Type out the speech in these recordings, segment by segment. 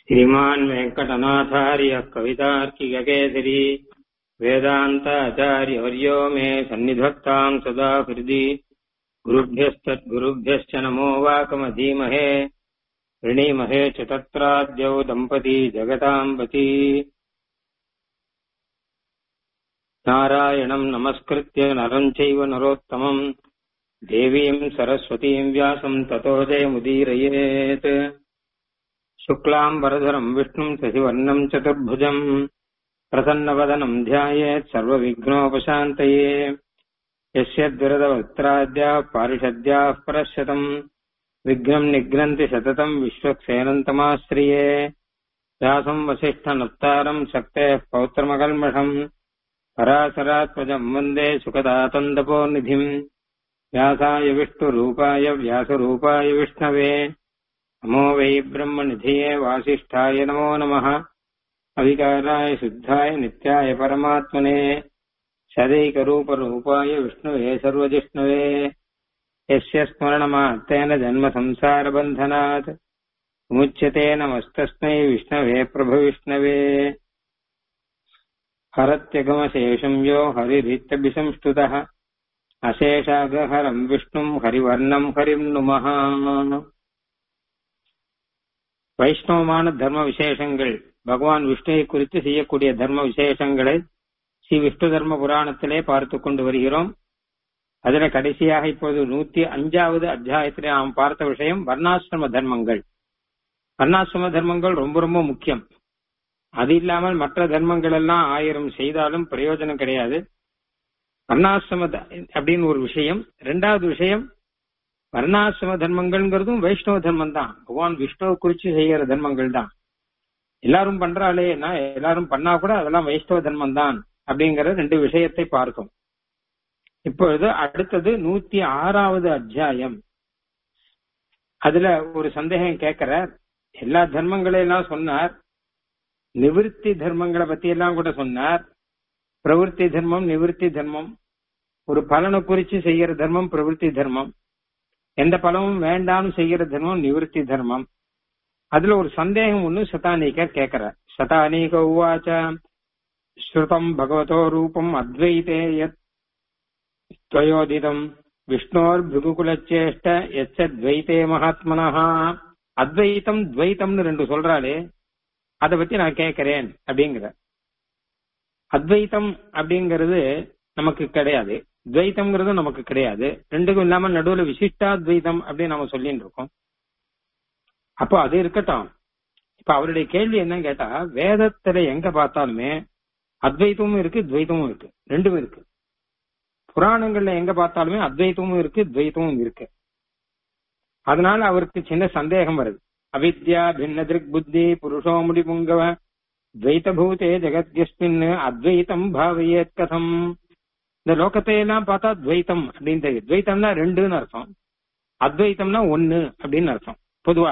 श्रीमान् वेङ्कटनाथार्यः कवितार्किककेसरी वेदान्ताचार्यवर्यो मे सन्निधत्ताम् सदा हृदि गुरुभ्यस्तद्गुरुभ्यश्च नमो वाकमधीमहे ऋणीमहे च तत्राद्यौ दम्पती जगताम्बती नारायणम् नमस्कृत्य नरम् चैव नरोत्तमम् देवीम् सरस्वतीम् व्यासम् ततो जयमुदीरयेत् शुक्लाम् वरधरम् विष्णुम् शशिवर्णम् चतुर्भुजम् प्रसन्नवदनम् ध्यायेत् सर्वविघ्नोपशान्तये यस्य द्विरदवक्त्राद्याः पारिषद्याः परशतम् विघ्नम् निघ्नन्ति सततम् विश्वक्सेनन्तमाश्रिये व्यासम् वसिष्ठनप्तारम् शक्तेः पौत्रमकल्मषम् पराशरात्मजम् वन्दे सुखदातन्दपोनिधिम् व्यासाय विष्णुरूपाय व्यासरूपाय विष्णवे नमो वै ब्रह्मनिधिये वासिष्ठाय नमो नमः अविकाराय शुद्धाय नित्याय परमात्मने सदैकरूपरूपाय विष्णुवे सर्वजिष्णवे यस्य स्मरणमात्तेन जन्मसंसारबन्धनात् मुच्यते नमस्तस्मै विष्णवे प्रभविष्णवे हरत्यगमशेषम् यो हरिरित्यभिसंस्तुतः அசேஷாகஹரம் விஷ்ணும் ஹரிவர்ணம் ஹரிம் நுமஹ வைஷ்ணவமான தர்ம விசேஷங்கள் பகவான் விஷ்ணுவை குறித்து செய்யக்கூடிய தர்ம விசேஷங்களை ஸ்ரீ விஷ்ணு தர்ம புராணத்திலே பார்த்து கொண்டு வருகிறோம் அதுல கடைசியாக இப்போது நூத்தி அஞ்சாவது அத்தியாயத்திலே நாம் பார்த்த விஷயம் வர்ணாசிரம தர்மங்கள் வர்ணாசிரம தர்மங்கள் ரொம்ப ரொம்ப முக்கியம் அது இல்லாமல் மற்ற தர்மங்கள் எல்லாம் ஆயிரம் செய்தாலும் பிரயோஜனம் கிடையாது வர்ணாசிரம அப்படின்னு ஒரு விஷயம் ரெண்டாவது விஷயம் வர்ணாசிரம தர்மங்கள்ங்கிறதும் வைஷ்ணவ தர்மம் தான் பகவான் விஷ்ணுவை குறிச்சு செய்கிற தர்மங்கள் தான் எல்லாரும் பண்றாளே எல்லாரும் பண்ணா கூட அதெல்லாம் வைஷ்ணவ தர்மம் தான் அப்படிங்கிற ரெண்டு விஷயத்தை பார்க்கும் இப்பொழுது அடுத்தது நூத்தி ஆறாவது அத்தியாயம் அதுல ஒரு சந்தேகம் கேட்கிற எல்லா தர்மங்களையெல்லாம் சொன்னார் நிவிருத்தி தர்மங்களை பத்தி எல்லாம் கூட சொன்னார் பிரவருத்தி தர்மம் நிவிருத்தி தர்மம் ஒரு பலனை குறிச்சு செய்யற தர்மம் பிரவருத்தி தர்மம் எந்த பலமும் வேண்டாம்னு செய்யற தர்மம் நிவிருத்தி தர்மம் அதுல ஒரு சந்தேகம் ஒண்ணு சதானீகர் கேட்கிற சதானீக உவாச்ச ஸ்ருதம் பகவதோ ரூபம் அத்வைதே யத் துவயோதிதம் விஷ்ணோர் பிருகுகுலச்சேஷ்ட எச்ச துவைத்தே மகாத்மனஹா அத்வைத்தம் துவைத்தம்னு ரெண்டு சொல்றாளே அதை பத்தி நான் கேட்கிறேன் அப்படிங்கிற அத்வைத்தம் அப்படிங்கிறது நமக்கு கிடையாது துவைத்தம்ங்கிறது நமக்கு கிடையாது ரெண்டுக்கும் இல்லாம நடுவுல விசிஷ்டாத்வைதம் அப்படின்னு நம்ம சொல்லிட்டு இருக்கோம் அப்போ அது இருக்கட்டும் இப்ப அவருடைய கேள்வி என்னன்னு கேட்டா வேதத்துல எங்க பார்த்தாலுமே அத்வைத்தமும் இருக்கு துவைத்தமும் இருக்கு ரெண்டும் இருக்கு புராணங்கள்ல எங்க பார்த்தாலுமே அத்வைத்தமும் இருக்கு துவைத்தமும் இருக்கு அதனால அவருக்கு சின்ன சந்தேகம் வருது அவித்யா பின்ன திருக் புத்தி புருஷோ முடி புங்கவ துவைத்தபூதே ஜெகத்யஸ்மின் அத்வைத்தம் பாவையேத் கதம் இந்த லோகத்தை எல்லாம் பார்த்தா துவைத்தம் அப்படின்னு தெரியும் துவைத்தம்னா ரெண்டுன்னு அர்த்தம் அத்வைத்தம்னா ஒன்னு அப்படின்னு அர்த்தம் பொதுவா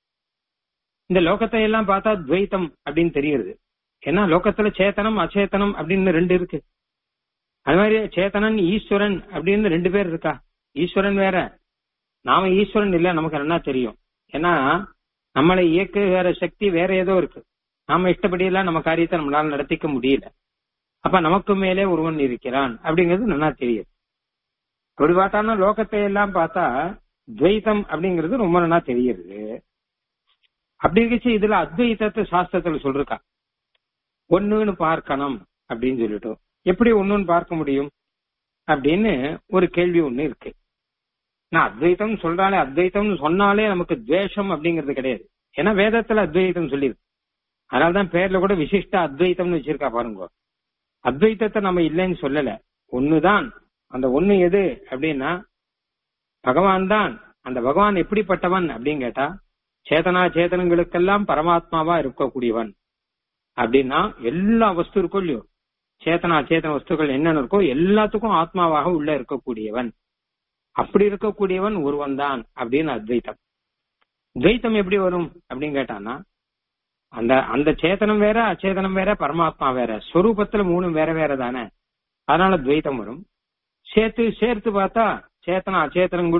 இந்த லோகத்தை எல்லாம் பார்த்தா துவைத்தம் அப்படின்னு தெரியுது ஏன்னா லோகத்துல சேத்தனம் அச்சேத்தனம் அப்படின்னு ரெண்டு இருக்கு அது மாதிரி சேத்தனன் ஈஸ்வரன் அப்படின்னு ரெண்டு பேர் இருக்கா ஈஸ்வரன் வேற நாம ஈஸ்வரன் இல்ல நமக்கு என்ன தெரியும் ஏன்னா நம்மளை இயக்குகிற சக்தி வேற ஏதோ இருக்கு நாம இஷ்டப்படி எல்லாம் நம்ம காரியத்தை நம்மளால நடத்திக்க முடியல அப்ப நமக்கு மேலே ஒருவன் இருக்கிறான் அப்படிங்கிறது நல்லா தெரியுது ஒரு பார்த்தானா லோகத்தை எல்லாம் பார்த்தா துவைத்தம் அப்படிங்கிறது ரொம்ப நல்லா தெரியுது அப்படி இருந்துச்சு இதுல அத்வைத்தத்தை சாஸ்திரத்துல சொல்றா ஒண்ணுன்னு பார்க்கணும் அப்படின்னு சொல்லிட்டோம் எப்படி ஒண்ணுன்னு பார்க்க முடியும் அப்படின்னு ஒரு கேள்வி ஒண்ணு இருக்கு நான் அத்வைத்தம் சொல்றாலே அத்வைத்தம்னு சொன்னாலே நமக்கு துவேஷம் அப்படிங்கிறது கிடையாது ஏன்னா வேதத்துல அத்வைத்தம் சொல்லியிருக்கு அதனாலதான் பேர்ல கூட விசிஷ்ட அத்வைத்தம்னு வச்சிருக்கா பாருங்க அத்வைத்தத்தை நம்ம இல்லைன்னு சொல்லல ஒண்ணுதான் அந்த ஒண்ணு எது அப்படின்னா பகவான் தான் அந்த பகவான் எப்படிப்பட்டவன் அப்படின்னு கேட்டா சேதனா சேதனங்களுக்கெல்லாம் பரமாத்மாவா இருக்கக்கூடியவன் அப்படின்னா எல்லா வஸ்து இருக்கோ இல்லையோ சேத்தனா சேத்தன வஸ்துக்கள் என்னென்ன இருக்கோ எல்லாத்துக்கும் ஆத்மாவாக உள்ள இருக்கக்கூடியவன் அப்படி இருக்கக்கூடியவன் ஒருவன் தான் அப்படின்னு அத்வைத்தம் துவைத்தம் எப்படி வரும் அப்படின்னு கேட்டான்னா அந்த அந்த சேத்தனம் வேற அச்சேதனம் வேற பரமாத்மா வேற ஸ்வரூபத்துல மூணு வேற வேற தானே அதனால துவைத்தம் வரும் சேர்த்து சேர்த்து பார்த்தா சேத்தனா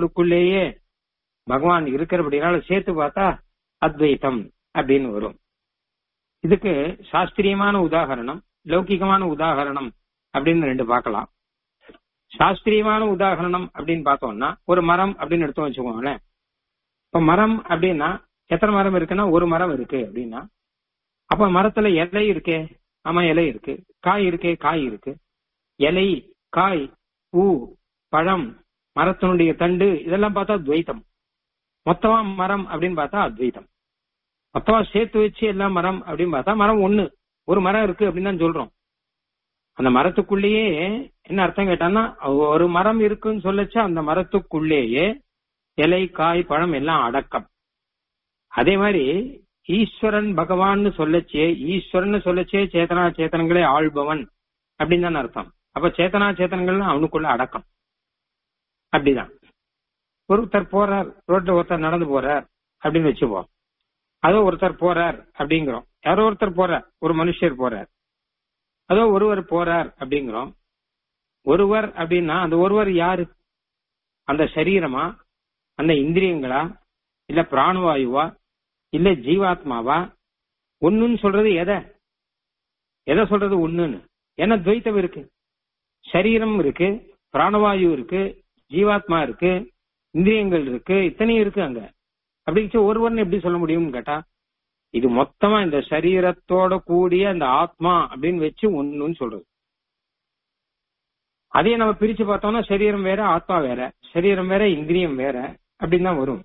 அச்சேதனங்களுக்குள்ளேயே பகவான் இருக்கிறபடினால சேர்த்து பார்த்தா அத்வைத்தம் அப்படின்னு வரும் இதுக்கு சாஸ்திரியமான உதாகரணம் லௌகிகமான உதாகரணம் அப்படின்னு ரெண்டு பார்க்கலாம் சாஸ்திரியமான உதாகரணம் அப்படின்னு பார்த்தோம்னா ஒரு மரம் அப்படின்னு எடுத்து வச்சுக்கோங்களேன் இப்ப மரம் அப்படின்னா எத்தனை மரம் இருக்குன்னா ஒரு மரம் இருக்கு அப்படின்னா அப்ப மரத்துல இலை இருக்கே ஆமா இலை இருக்கு காய் இருக்கே காய் இருக்கு இலை காய் பூ பழம் மரத்தினுடைய தண்டு இதெல்லாம் பார்த்தா துவைத்தம் மொத்தமா மரம் அப்படின்னு பார்த்தா அத்வைத்தம் மொத்தமா சேர்த்து வச்சு எல்லாம் மரம் அப்படின்னு பார்த்தா மரம் ஒண்ணு ஒரு மரம் இருக்கு அப்படின்னு தான் சொல்றோம் அந்த மரத்துக்குள்ளேயே என்ன அர்த்தம் கேட்டான்னா ஒரு மரம் இருக்குன்னு சொல்லச்சு அந்த மரத்துக்குள்ளேயே இலை காய் பழம் எல்லாம் அடக்கம் அதே மாதிரி ஈஸ்வரன் பகவான் சொல்லச்சே ஈஸ்வரன் சொல்லச்சே சேத்தனா சேத்தனங்களே ஆள்பவன் அப்படின்னு தான் அர்த்தம் அப்ப சேத்தனா சேத்தனங்கள் அவனுக்குள்ள அடக்கம் அப்படிதான் ஒருத்தர் போறார் ரோட்ல ஒருத்தர் நடந்து போறார் அப்படின்னு வச்சுப்போம் அதோ ஒருத்தர் போறார் அப்படிங்கிறோம் யாரோ ஒருத்தர் போறார் ஒரு மனுஷர் போறார் அதோ ஒருவர் போறார் அப்படிங்கிறோம் ஒருவர் அப்படின்னா அந்த ஒருவர் யாரு அந்த சரீரமா அந்த இந்திரியங்களா இல்ல பிராணவாயுவா இல்ல ஜீவாத்மாவா ஒண்ணுன்னு சொல்றது எதை எதை சொல்றது ஒண்ணுன்னு ஏன்னா துவைத்தம் இருக்கு சரீரம் இருக்கு பிராணவாயு இருக்கு ஜீவாத்மா இருக்கு இந்திரியங்கள் இருக்கு இத்தனையும் இருக்கு அங்க அப்படின்னு ஒருவர்னு எப்படி சொல்ல முடியும்னு கேட்டா இது மொத்தமா இந்த சரீரத்தோட கூடிய அந்த ஆத்மா அப்படின்னு வச்சு ஒண்ணுன்னு சொல்றது அதையே நம்ம பிரிச்சு பார்த்தோம்னா சரீரம் வேற ஆத்மா வேற சரீரம் வேற இந்திரியம் வேற அப்படின்னு தான் வரும்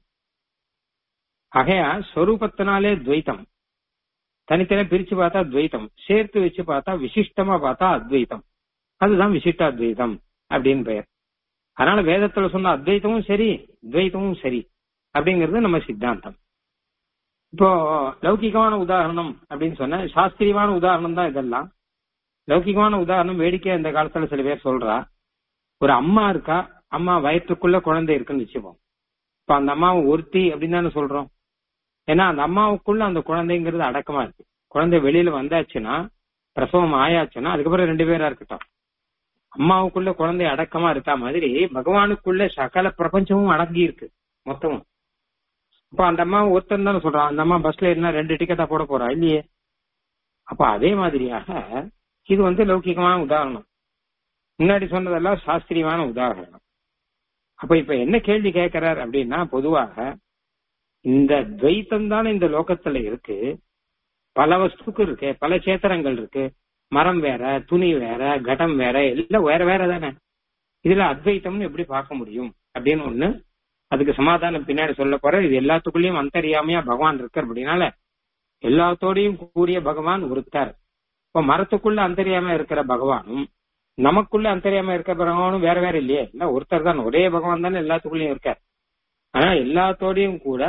ஆகையா ஸ்வரூபத்தினாலே துவைத்தம் தனித்தனி பிரிச்சு பார்த்தா துவைத்தம் சேர்த்து வச்சு பார்த்தா விசிஷ்டமா பார்த்தா அத்வைத்தம் அதுதான் விசிஷ்டாத்வைதம் அப்படின்னு பெயர் அதனால வேதத்துல சொன்ன அத்வைத்தமும் சரி துவைத்தமும் சரி அப்படிங்கிறது நம்ம சித்தாந்தம் இப்போ லௌகிகமான உதாரணம் அப்படின்னு சொன்ன சாஸ்திரியமான உதாரணம் தான் இதெல்லாம் லௌகிகமான உதாரணம் வேடிக்கை இந்த காலத்துல சில பேர் சொல்றா ஒரு அம்மா இருக்கா அம்மா வயிற்றுக்குள்ள குழந்தை இருக்குன்னு வச்சுப்போம் இப்ப அந்த அம்மாவை ஒருத்தி அப்படின்னு தானே சொல்றோம் ஏன்னா அந்த அம்மாவுக்குள்ள அந்த குழந்தைங்கிறது அடக்கமா இருக்கு குழந்தை வெளியில வந்தாச்சுன்னா பிரசவம் ஆயாச்சுன்னா அதுக்கப்புறம் ரெண்டு பேரா இருக்கட்டும் அம்மாவுக்குள்ள குழந்தை அடக்கமா இருக்கா மாதிரி பகவானுக்குள்ள சகல பிரபஞ்சமும் அடங்கி இருக்கு மொத்தமும் அப்ப அந்த அம்மா ஒருத்தன் தானே சொல்றான் அந்த அம்மா பஸ்ல இருந்தா ரெண்டு டிக்கெட்டா போட போறா இல்லையே அப்ப அதே மாதிரியாக இது வந்து லௌகிகமான உதாரணம் முன்னாடி சொன்னதெல்லாம் சாஸ்திரியமான உதாரணம் அப்ப இப்ப என்ன கேள்வி கேட்கிறார் அப்படின்னா பொதுவாக இந்த துவைத்தம் தானே இந்த லோகத்துல இருக்கு பல வஸ்துக்கு இருக்கு பல சேத்திரங்கள் இருக்கு மரம் வேற துணி வேற கடம் வேற எல்லாம் வேற வேற தானே இதுல அத்வைத்தம்னு எப்படி பார்க்க முடியும் அப்படின்னு ஒண்ணு அதுக்கு சமாதானம் பின்னாடி சொல்ல போற இது எல்லாத்துக்குள்ளயும் அந்தரியாமையா பகவான் இருக்கார் அப்படின்னால எல்லாத்தோடையும் கூடிய பகவான் ஒருத்தர் இப்ப மரத்துக்குள்ள அந்தரியாம இருக்கிற பகவானும் நமக்குள்ள அந்தரியாம இருக்கிற பகவானும் வேற வேற இல்லையே இல்ல ஒருத்தர் தான் ஒரே பகவான் தானே எல்லாத்துக்குள்ளயும் இருக்கார் ஆனா எல்லாத்தோடையும் கூட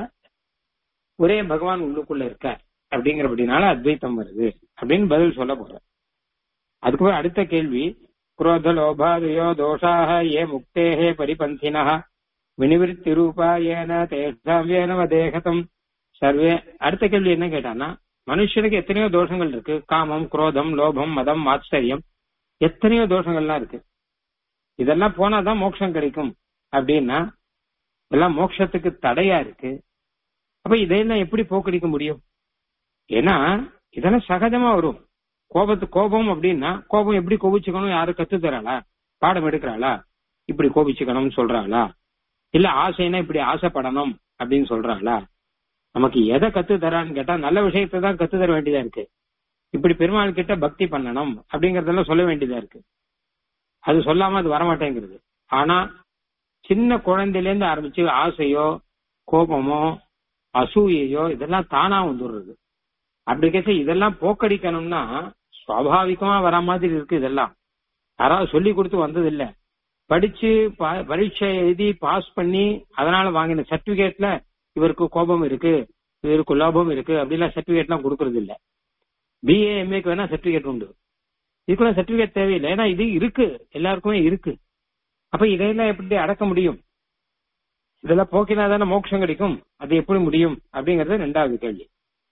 ஒரே பகவான் உள்ளுக்குள்ள இருக்கார் அப்படிங்கிறபடினால அத்வைத்தம் வருது அப்படின்னு பதில் சொல்ல போற அதுக்கு அடுத்த கேள்வி குரோத லோபாதயோ தோஷாக ஏ முக்தேகே பரிபந்தினா வினிவிருத்தி ரூபா ஏன தேசாவியனவ தேகதம் சர்வே அடுத்த கேள்வி என்ன கேட்டான்னா மனுஷனுக்கு எத்தனையோ தோஷங்கள் இருக்கு காமம் குரோதம் லோபம் மதம் ஆச்சரியம் எத்தனையோ தோஷங்கள்லாம் இருக்கு இதெல்லாம் போனாதான் மோட்சம் கிடைக்கும் அப்படின்னா இதெல்லாம் மோட்சத்துக்கு தடையா இருக்கு அப்ப இதையெல்லாம் எப்படி போக்கடிக்க முடியும் ஏன்னா இதெல்லாம் சகஜமா வரும் கோபத்து கோபம் அப்படின்னா கோபம் எப்படி கோபிச்சுக்கணும் யாரும் கத்து தராளா பாடம் எடுக்கிறாளா இப்படி கோபிச்சுக்கணும்னு சொல்றாளா இல்ல ஆசைன்னா இப்படி ஆசைப்படணும் அப்படின்னு சொல்றாளா நமக்கு எதை கத்து தரான்னு கேட்டா நல்ல விஷயத்தை தான் கத்து தர வேண்டியதா இருக்கு இப்படி பெருமாள் கிட்ட பக்தி பண்ணணும் அப்படிங்கறதெல்லாம் சொல்ல வேண்டியதா இருக்கு அது சொல்லாம அது வரமாட்டேங்கிறது ஆனா சின்ன குழந்தையில இருந்து ஆரம்பிச்சு ஆசையோ கோபமோ அசூயையோ இதெல்லாம் தானா வந்துடுறது அப்படி கேட்க இதெல்லாம் போக்கடிக்கணும்னா சுவாபாவிகமா வர மாதிரி இருக்கு இதெல்லாம் யாராவது சொல்லி கொடுத்து வந்தது இல்ல படிச்சு பரீட்சை எழுதி பாஸ் பண்ணி அதனால வாங்கின சர்டிபிகேட்ல இவருக்கு கோபம் இருக்கு இவருக்கு லாபம் இருக்கு அப்படிலாம் சர்டிபிகேட் எல்லாம் கொடுக்கறது இல்ல பிஏ எம்ஏக்கு வேணா சர்டிபிகேட் உண்டு இதுக்குள்ள சர்டிபிகேட் தேவையில்லை ஏன்னா இது இருக்கு எல்லாருக்குமே இருக்கு அப்ப இதையெல்லாம் எப்படி அடக்க முடியும் இதெல்லாம் போக்கினா தானே மோட்சம் கிடைக்கும் அது எப்படி முடியும் அப்படிங்கறது ரெண்டாவது கேள்வி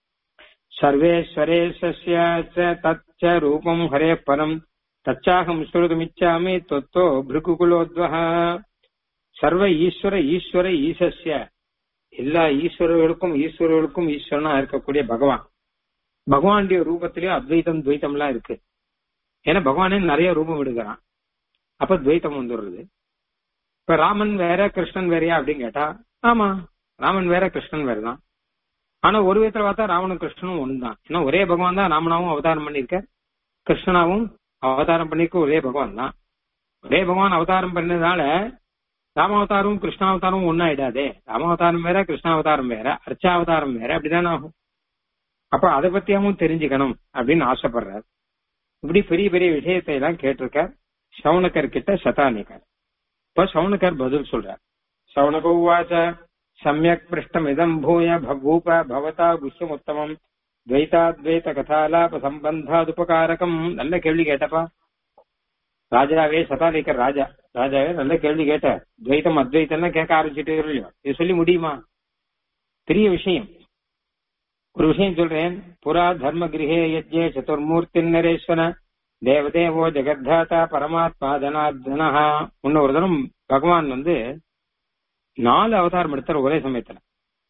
சர்வேஸ்வரேசஸ்ய தச்ச ரூபம் ஹரே பரம் தச்சாகம் ஸ்ருதமிச்சாமி தொத்தோ பிருகுகுலோத்வஹ சர்வ ஈஸ்வர ஈஸ்வர ஈசஸ்ய எல்லா ஈஸ்வரர்களுக்கும் ஈஸ்வரர்களுக்கும் ஈஸ்வரனா இருக்கக்கூடிய பகவான் பகவானுடைய ரூபத்திலயும் அத்வைத்தம் துவைத்தம் எல்லாம் இருக்கு ஏன்னா பகவானே நிறைய ரூபம் எடுக்கிறான் அப்ப துவைத்தம் வந்துடுறது இப்ப ராமன் வேற கிருஷ்ணன் வேறயா அப்படின்னு கேட்டா ஆமா ராமன் வேற கிருஷ்ணன் வேற தான் ஆனா ஒரு விதத்துல பார்த்தா ராமனும் கிருஷ்ணனும் ஒண்ணுதான் ஏன்னா ஒரே பகவான் தான் ராமனாவும் அவதாரம் பண்ணிருக்க கிருஷ்ணனாவும் அவதாரம் பண்ணிருக்க ஒரே பகவான் தான் ஒரே பகவான் அவதாரம் பண்ணதுனால ராமாவதாரம் கிருஷ்ணாவதாரம் ஒன்னாயிடாதே ராமாவதாரம் வேற கிருஷ்ணாவதாரம் வேற அர்ச்சாவதாரம் வேற அப்படிதானே ஆகும் அப்ப அதை பத்தியாவும் தெரிஞ்சுக்கணும் அப்படின்னு ஆசைப்படுறார் இப்படி பெரிய பெரிய விஷயத்தை எல்லாம் கேட்டிருக்கார் சவுனகர் கிட்ட சதானிகர் இப்ப சவுனகர் பதில் சொல்றார் சவுனக உவாச்ச சமயக் பிருஷ்டம் இதம் பூய பூப பவதா குஷ்யமுத்தமம் துவைதாத்வைத கதாலாப சம்பந்தாதுபகாரகம் நல்ல கேள்வி கேட்டப்பா ராஜாவே சதானிக்கர் ராஜா ராஜாவே நல்ல கேள்வி கேட்ட துவைத்தம் அத்வைத்தம் கேட்க ஆரம்பிச்சுட்டு இல்லையோ இது சொல்லி முடியுமா பெரிய விஷயம் ஒரு விஷயம் சொல்றேன் புறா தர்ம கிரகே யஜ்ஞே சதுர்மூர்த்தி நரேஸ்வர தேவதேவோ ஜெகத்தாத்தா பரமாத்மா ஜனார்தனா முன்ன ஒரு தரம் பகவான் வந்து நாலு அவதாரம் எடுத்தார் ஒரே சமயத்துல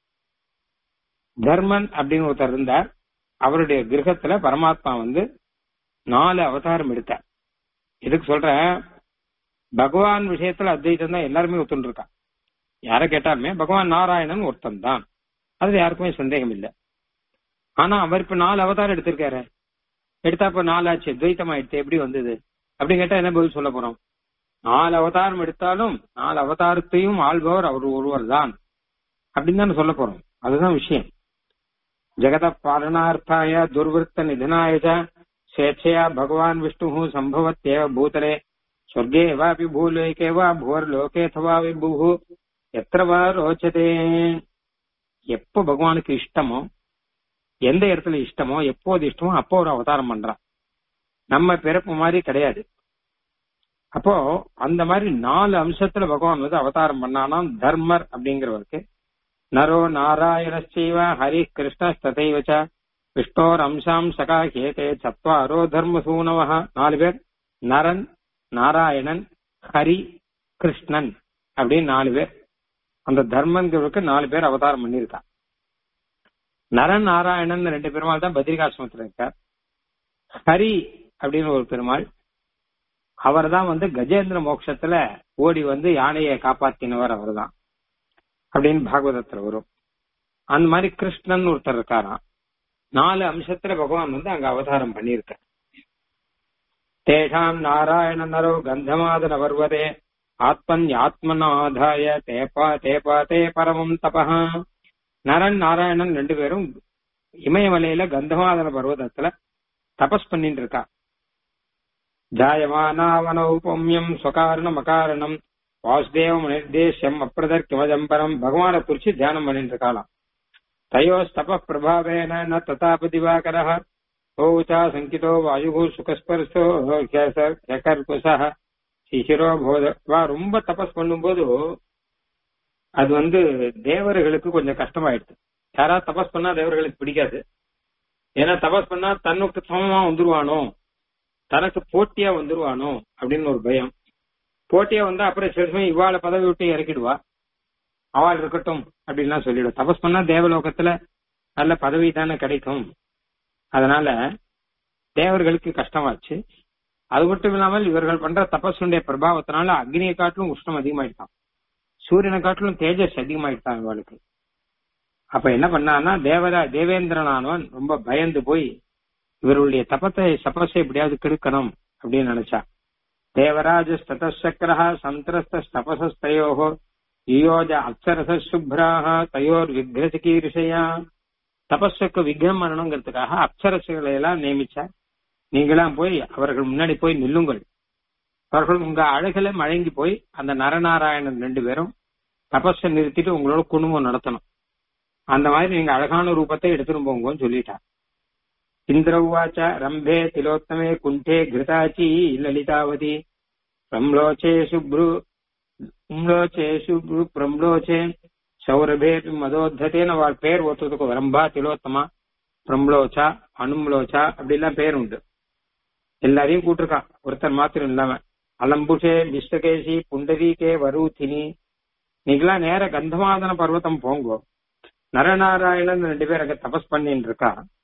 தர்மன் அப்படின்னு ஒருத்தர் இருந்தார் அவருடைய கிரகத்துல பரமாத்மா வந்து நாலு அவதாரம் எடுத்தார் எதுக்கு சொல்றேன் பகவான் விஷயத்துல அத்வைத்தம் தான் எல்லாருமே ஒத்துன்னு இருக்கா யார கேட்டாலுமே பகவான் நாராயணன் ஒருத்தன் தான் அது யாருக்குமே சந்தேகம் இல்லை ஆனா அவர் இப்ப நாலு அவதாரம் எடுத்திருக்காரு எடுத்தா இப்ப நாலு ஆச்சு துவைத்தம் ஆயிடுச்சு எப்படி வந்தது அப்படின்னு கேட்டா என்ன பதில் சொல்ல போறோம் நாலு அவதாரம் எடுத்தாலும் நாலு அவதாரத்தையும் ஆள்பவர் அவர் ஒருவர் தான் அப்படின்னு தானே சொல்ல போறோம் அதுதான் விஷயம் ஜெகத பாலனார்த்தாய துர்வருத்த நிதனாய ஸ்வேച്ഛயா பகவான் விஷ்ணு சம்பவத்தேவ பூதலே சொர்க்கே வாபி பூலோகே வா புவர்லோகே தவா விபுகு எத்திரவா ரோச்சதே எப்போ பகவானுக்கு இஷ்டமோ எந்த இடத்துல இஷ்டமோ எப்போது இஷ்டமோ அப்போ ஒரு அவதாரம் பண்றான் நம்ம பிறப்பு மாதிரி கிடையாது அப்போ அந்த மாதிரி நாலு அம்சத்துல பகவான் வந்து அவதாரம் பண்ணானா தர்மர் அப்படிங்கிறவருக்கு நரோ நாராயணஸ்சைவ ஹரி கிருஷ்ண ததைவச்ச விஷ்ணோர் அம்சாம் சகா கேதே சத்வாரோ தர்ம சூனவஹ நாலு பேர் நரன் நாராயணன் ஹரி கிருஷ்ணன் அப்படின்னு நாலு பேர் அந்த தர்மங்கிறவருக்கு நாலு பேர் அவதாரம் பண்ணியிருக்கா நரன் நாராயணன் ரெண்டு பெருமாள் தான் பத்ரிகாசிரமத்தில் இருக்கார் ஹரி அப்படின்னு ஒரு பெருமாள் அவர் தான் வந்து கஜேந்திர மோட்சத்துல ஓடி வந்து யானையை காப்பாத்தினவர் அவர் தான் அப்படின்னு பாகவதத்துல வரும் அந்த மாதிரி கிருஷ்ணன் ஒருத்தர் இருக்காராம் நாலு அம்சத்துல பகவான் வந்து அங்க அவதாரம் பண்ணியிருக்க தேஷாம் நாராயண நரோ கந்தமாதன பர்வதே ஆத்மன் ஆத்மனாதாய தேபா தேபா தே பரமம் தபஹா நரன் நாராயணன் ரெண்டு பேரும் இமயமலையில கந்தமாதன பர்வதத்துல தபஸ் பண்ணிட்டு இருக்கா ஜாயமானாவன உபம்யம் ஸ்வகாரணம் அகாரணம் வாசுதேவம் நிர்தேசம் அப்பிரதர்க்கிமஜம் பரம் பகவானை குறிச்சு தியானம் பண்ணிட்டு இருக்காளாம் தயோஸ்தப பிரபாவேன ந ததாப திவாகரः ஓச்சா சங்கிதோ வாயு சுகஸ்பர்சோ ஹெகர்குசः சிசிரோ போத வா ரொம்ப தபஸ் பண்ணும்போது அது வந்து தேவர்களுக்கு கொஞ்சம் கஷ்டமாயிடுது யாராவது தபஸ் பண்ணா தேவர்களுக்கு பிடிக்காது ஏன்னா தபஸ் பண்ணா தன்னுக்கு சமமா வந்துருவானோ தனக்கு போட்டியா வந்துருவானோ அப்படின்னு ஒரு பயம் போட்டியா வந்தா அப்புறம் சில சமயம் இவாளை பதவி விட்டு இறக்கிடுவா அவள் இருக்கட்டும் அப்படின்லாம் சொல்லிடும் தபஸ் பண்ணா தேவலோகத்துல நல்ல பதவி தானே கிடைக்கும் அதனால தேவர்களுக்கு கஷ்டமாச்சு அது மட்டும் இல்லாமல் இவர்கள் பண்ற தபஸுடைய பிரபாவத்தினால அக்னியை காட்டிலும் உஷ்ணம் அதிகமாயிட்டான் சூரியனை காட்டிலும் தேஜஸ் அதிகமாயிட்டான் இவளுக்கு அப்ப என்ன பண்ணான்னா தேவரா தேவேந்திரனானவன் ரொம்ப பயந்து போய் இவருடைய தபத்தை தபஸை எப்படியாவது கெடுக்கணும் அப்படின்னு நினைச்சா தேவராஜ ததசக்கரா சந்திரஸ்த தபசஸ்தயோகோ யுயோஜ அப்சரச சுப்ராக தயோர் விக்ரசிகீரிஷையா தபஸுக்கு விக்ரம் பண்ணணுங்கிறதுக்காக அப்சரசுகளை எல்லாம் நியமிச்சா நீங்களாம் போய் அவர்கள் முன்னாடி போய் நில்லுங்கள் அவர்கள் உங்க அழகுல மழங்கி போய் அந்த நரநாராயணன் ரெண்டு பேரும் தபஸை நிறுத்திட்டு உங்களோட குடும்பம் நடத்தணும் அந்த மாதிரி நீங்க அழகான ரூபத்தை எடுத்துட்டு போங்கன்னு சொல்லிட்டா இந்திரவாச்ச ரம்பே திலோத்தமே குண்டே கிருதாச்சி லலிதாவதி பிரம்லோச்சே சுப்ரு உம்லோச்சே சுப்ரு பிரம்லோச்சே சௌரபே மதோத்தேன்னு அவள் பேர் ஒருத்ததுக்கு ரம்பா திலோத்தமா பிரம்லோச்சா அனும்லோச்சா அப்படிலாம் பேர் உண்டு எல்லாரையும் கூட்டிருக்கான் ஒருத்தர் மாத்திரம் இல்லாம அலம்புஷே விஸ்வகேசி புண்டரீகே வரூத்தினி நீங்களாம் நேர கந்தமாதன பர்வதம் போங்கோ நரநாராயணன் ரெண்டு பேர் அங்க தபஸ் பண்ணிட்டு இருக்கா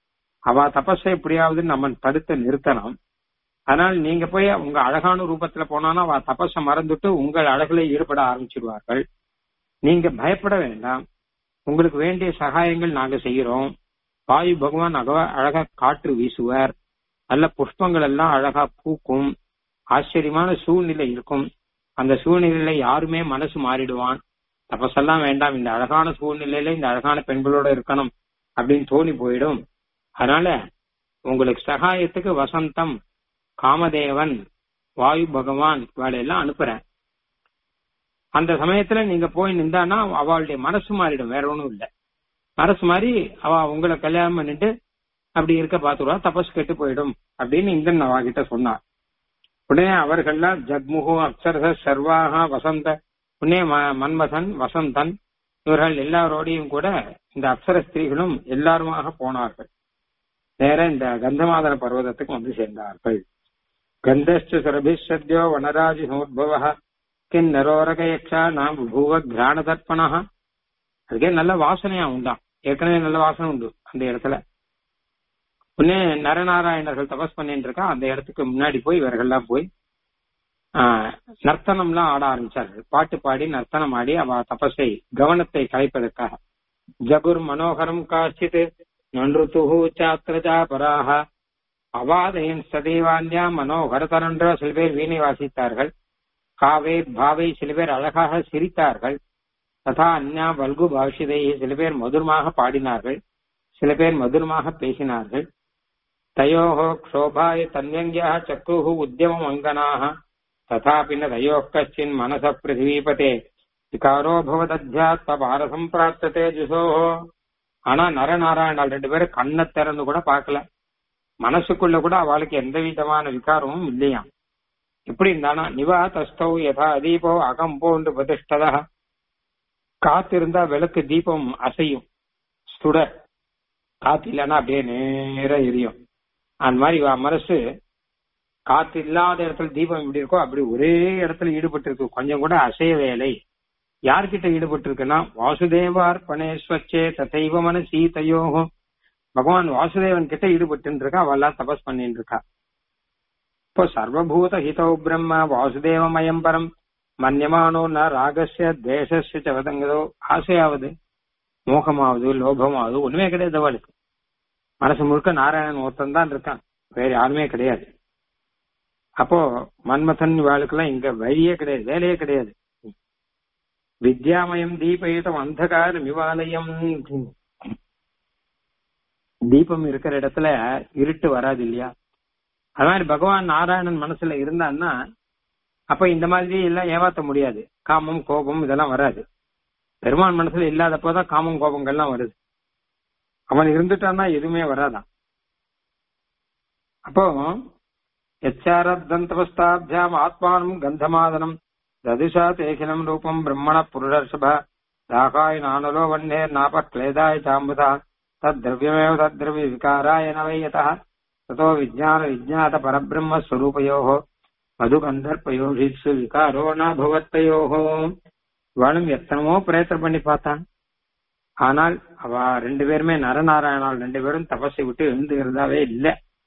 அவ தபஸை எப்படியாவது நம்ம தடுத்து நிறுத்தணும் அதனால் நீங்க போய் உங்க அழகான ரூபத்துல போனானா அவ தபஸை மறந்துட்டு உங்கள் அழகுல ஈடுபட ஆரம்பிச்சிடுவார்கள் நீங்க பயப்பட வேண்டாம் உங்களுக்கு வேண்டிய சகாயங்கள் நாங்க செய்யறோம் வாயு பகவான் அக அழகா காற்று வீசுவார் நல்ல புஷ்பங்கள் எல்லாம் அழகா பூக்கும் ஆச்சரியமான சூழ்நிலை இருக்கும் அந்த சூழ்நிலையில யாருமே மனசு மாறிடுவான் தபஸெல்லாம் வேண்டாம் இந்த அழகான சூழ்நிலையில இந்த அழகான பெண்களோட இருக்கணும் அப்படின்னு தோணி போயிடும் அதனால உங்களுக்கு சகாயத்துக்கு வசந்தம் காமதேவன் வாயு பகவான் இவாளையெல்லாம் அனுப்புறேன் அந்த சமயத்துல நீங்க போய் நின்றானா அவளுடைய மனசு மாறிடும் வேற ஒண்ணும் இல்ல மனசு மாறி அவ உங்களை கல்யாணம் பண்ணிட்டு அப்படி இருக்க பாத்துருவா தபஸ் கெட்டு போயிடும் அப்படின்னு இந்திரன் அவகிட்ட சொன்னார் உடனே அவர்கள்லாம் ஜக்முகு அப்சரச சர்வாக வசந்த உடனே ம- மன்மதன் வசந்தன் இவர்கள் எல்லாரோடையும் கூட இந்த அப்சர ஸ்திரீகளும் எல்லாருமாக போனார்கள் நேர இந்த கந்தமாதன பர்வதத்துக்கு வந்து சேர்ந்தார்கள் கந்தஸ்து சரபிஷத்யோ வனராஜி சமுத்பவ கின் நரோரகயக்ஷா நாம் பூவ கிராண தர்ப்பணா அதுக்கே நல்ல வாசனையா உண்டாம் ஏற்கனவே நல்ல வாசனை உண்டு அந்த இடத்துல உடனே நரநாராயணர்கள் தபஸ் பண்ணிட்டு இருக்கா அந்த இடத்துக்கு முன்னாடி போய் இவர்கள்லாம் போய் ஆஹ், நர்த்தனம்லாம் ஆட ஆரம்பிச்சார்கள் பாட்டு பாடி நர்த்தனம் ஆடி அவ தபஸை கவனத்தை கலைப்பதற்காக ஜகுர் மனோகரம் காச்சித் நன்றுத்துஹு சாத்திரஜா பராக அவாதையின் சதேவான்யா மனோகரதரன்ற சில பேர் வீணை வாசித்தார்கள் காவே பாவை சில பேர் அழகாக சிரித்தார்கள் ததா அந்யா வல்கு பாஷிதை சில பேர் மதுரமாக பாடினார்கள் சில பேர் மதுரமாக பேசினார்கள் தயோஹ க்ஷோபாய தன்யங்கியா சக்ருஹு உத்தியமம் அங்கனாக ததாபி ந தயோः கஷ்டின் மனச பிருத்திவீபதே விகாரோ பவதத்யாத்ம பாரசம் பிராப்ததே ஜுசோஹோ ஆனா நரநாராயணால் ரெண்டு பேரும் கண்ணை திறந்து கூட பார்க்கல மனசுக்குள்ள கூட அவளுக்கு எந்த விதமான விகாரமும் இல்லையாம் எப்படி இருந்தானா நிவா தஸ்தௌ யதா தீபோ அகம்போன்று பிரதிஷ்டதா காத்திருந்தா விளக்கு தீபம் அசையும் சுடர் காத்து இல்லைன்னா அப்படியே நேரா எரியும் அந்த மாதிரி இவ மனசு காத்து இல்லாத இடத்துல தீபம் எப்படி இருக்கோ அப்படி ஒரே இடத்துல ஈடுபட்டு இருக்கு கொஞ்சம் கூட அசைய வேலை யார்கிட்ட ஈடுபட்டு இருக்குன்னா வாசுதேவார்ப்பணேஸ்வச்சே ததைவ மனசி தயோகம் பகவான் வாசுதேவன் கிட்ட ஈடுபட்டு இருக்கா அவெல்லாம் தபஸ் பண்ணிட்டு இருக்கா இப்போ சர்வபூத ஹிதோ பிரம்ம வாசுதேவமயம் பரம் மன்யமானோ ந ராகஸ்ய தேசஸ்ய சவதங்கதோ ஆசையாவது மோகமாவது லோபமாவது ஒண்ணுமே கிடையாது அவளுக்கு மனசு முழுக்க நாராயணன் ஒருத்தன் தான் இருக்கான் வேற யாருமே கிடையாது அப்போ மன்மதன் இவாளுக்கெல்லாம் இங்க வழியே கிடையாது வேலையே கிடையாது வித்யாமயம் தீபயுதம் அந்தகார மிவாலயம் தீபம் இருக்கிற இடத்துல இருட்டு வராது இல்லையா அது மாதிரி பகவான் நாராயணன் மனசுல இருந்தான்னா அப்ப இந்த மாதிரி எல்லாம் ஏமாத்த முடியாது காமம் கோபம் இதெல்லாம் வராது பெருமான் மனசுல இல்லாதப்போதான் காமம் கோபங்கள்லாம் வருது அவன் இருந்துட்டான்னா எதுவுமே வராதான் அப்போ எச்சாரத்தவஸ்தாபியாம் ஆத்மானம் கந்தமாதனம் ததுஷா தேகிலம் ரூபம் பிரம்மண புருஷர்ஷப ராகாய நானலோ வன்னேர் நாப கிளேதாய சாம்புதா தத்ரவியமேவ தத்ரவிய விகாராய நவையதா ததோ விஜான விஜாத பரபிரம்ம ஸ்வரூபயோகோ மது கந்தர்ப்பயோஷித்சு விகாரோ நபவத்தையோகோ இவளும் எத்தனமோ பிரயத்தனம் பண்ணி பார்த்தான் ஆனால் அவ ரெண்டு பேருமே நரநாராயணால் ரெண்டு பேரும் தபஸை விட்டு எழுந்துகிறதாவே இல்ல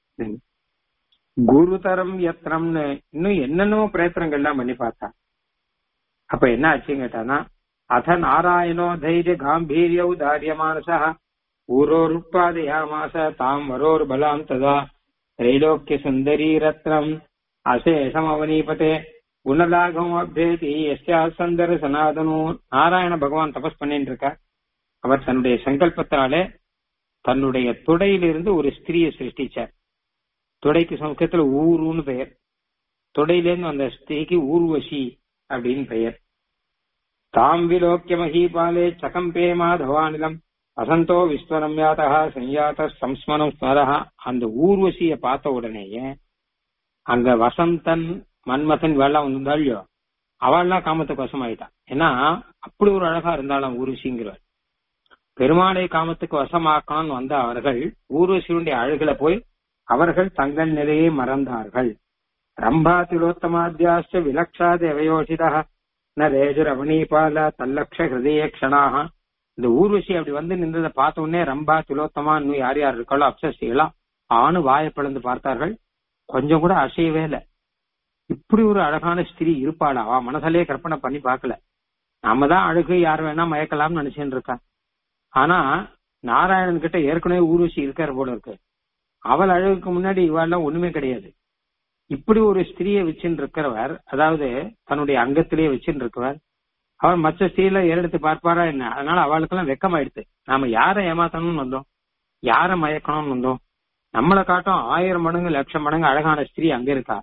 குருதரம் எத்தனம்னு இன்னும் என்னென்னமோ பிரயத்தனங்கள்லாம் பண்ணி பார்த்தா அப்ப என்ன ஆச்சுன்னு கேட்டானா அத நாராயணோ தைரிய காம்பீரியௌ தாரியமானசா ஊரோருப்பாதயாமாச தாம் வரோர் பலாம் ததா திரைலோக்கிய சுந்தரி ரத்னம் அசேஷம் அவனீபதே குணலாகம் அபேதி எஸ்யா சந்தர சனாதனோ நாராயண பகவான் தபஸ் பண்ணிட்டு இருக்கார் அவர் தன்னுடைய சங்கல்பத்தினாலே தன்னுடைய தொடையிலிருந்து ஒரு ஸ்திரியை சிருஷ்டிச்சார் தொடைக்கு சமஸ்கிருதத்துல ஊருன்னு பெயர் தொடையிலேருந்து அந்த ஸ்திரீக்கு ஊர்வசி அப்படின்னு பெயர் தாம் விலோக்கிய மகீபாலே சகம்பே மாதவானிலம் வசந்தோ விஸ்வரம் யாத்தா சஞ்சாத சம்ஸ்மரம் ஸ்மரஹா அந்த ஊர்வசிய பார்த்த உடனேயே அங்க வசந்தன் மன்மதன் வெள்ளம் வந்தாள்யோ அவள்லாம் காமத்துக்கு வசமாயிட்டான் ஏன்னா அப்படி ஒரு அழகா இருந்தாலும் ஊர்வசிங்கிறவர் பெருமாளை காமத்துக்கு வசமாக்கணும்னு வந்த அவர்கள் ஊர்வசியுடைய அழகுல போய் அவர்கள் தங்கள் நிலையை மறந்தார்கள் ரம்பா திலோத்தமாத்தியாச்ச விலக்ஷா தேவயோஷிதா ந ரேஜுரவணீபால தல்லக்ஷ ஹிருதய க்ஷணாக இந்த ஊர்வசி அப்படி வந்து நின்றதை பார்த்த உடனே ரம்பா திலோத்தமா இன்னும் யார் யார் இருக்காளோ அப்சஸ்டிகளா ஆணு வாயை பிளந்து பார்த்தார்கள் கொஞ்சம் கூட அசையவே இல்லை இப்படி ஒரு அழகான ஸ்திரீ இருப்பாளா அவ மனசாலே கற்பனை பண்ணி பார்க்கல நாம தான் அழகு யார் வேணா மயக்கலாம்னு நினைச்சுட்டு இருக்கா ஆனா நாராயணன் கிட்ட ஏற்கனவே ஊர்வசி இருக்கார் போல இருக்கு அவள் அழகுக்கு முன்னாடி இவாள்லாம் ஒண்ணுமே கிடையாது இப்படி ஒரு ஸ்திரீயை வச்சுட்டு இருக்கிறவர் அதாவது தன்னுடைய அங்கத்திலேயே வச்சுட்டு இருக்கவர் அவர் மற்ற ஸ்திரீல ஏறெடுத்து பார்ப்பாரா என்ன அதனால அவளுக்கெல்லாம் வெக்கமாயிடுது நாம யாரை ஏமாத்தணும்னு வந்தோம் யாரை மயக்கணும்னு வந்தோம் நம்மளை காட்டும் ஆயிரம் மடங்கு லட்சம் மடங்கு அழகான ஸ்திரீ அங்க இருக்கா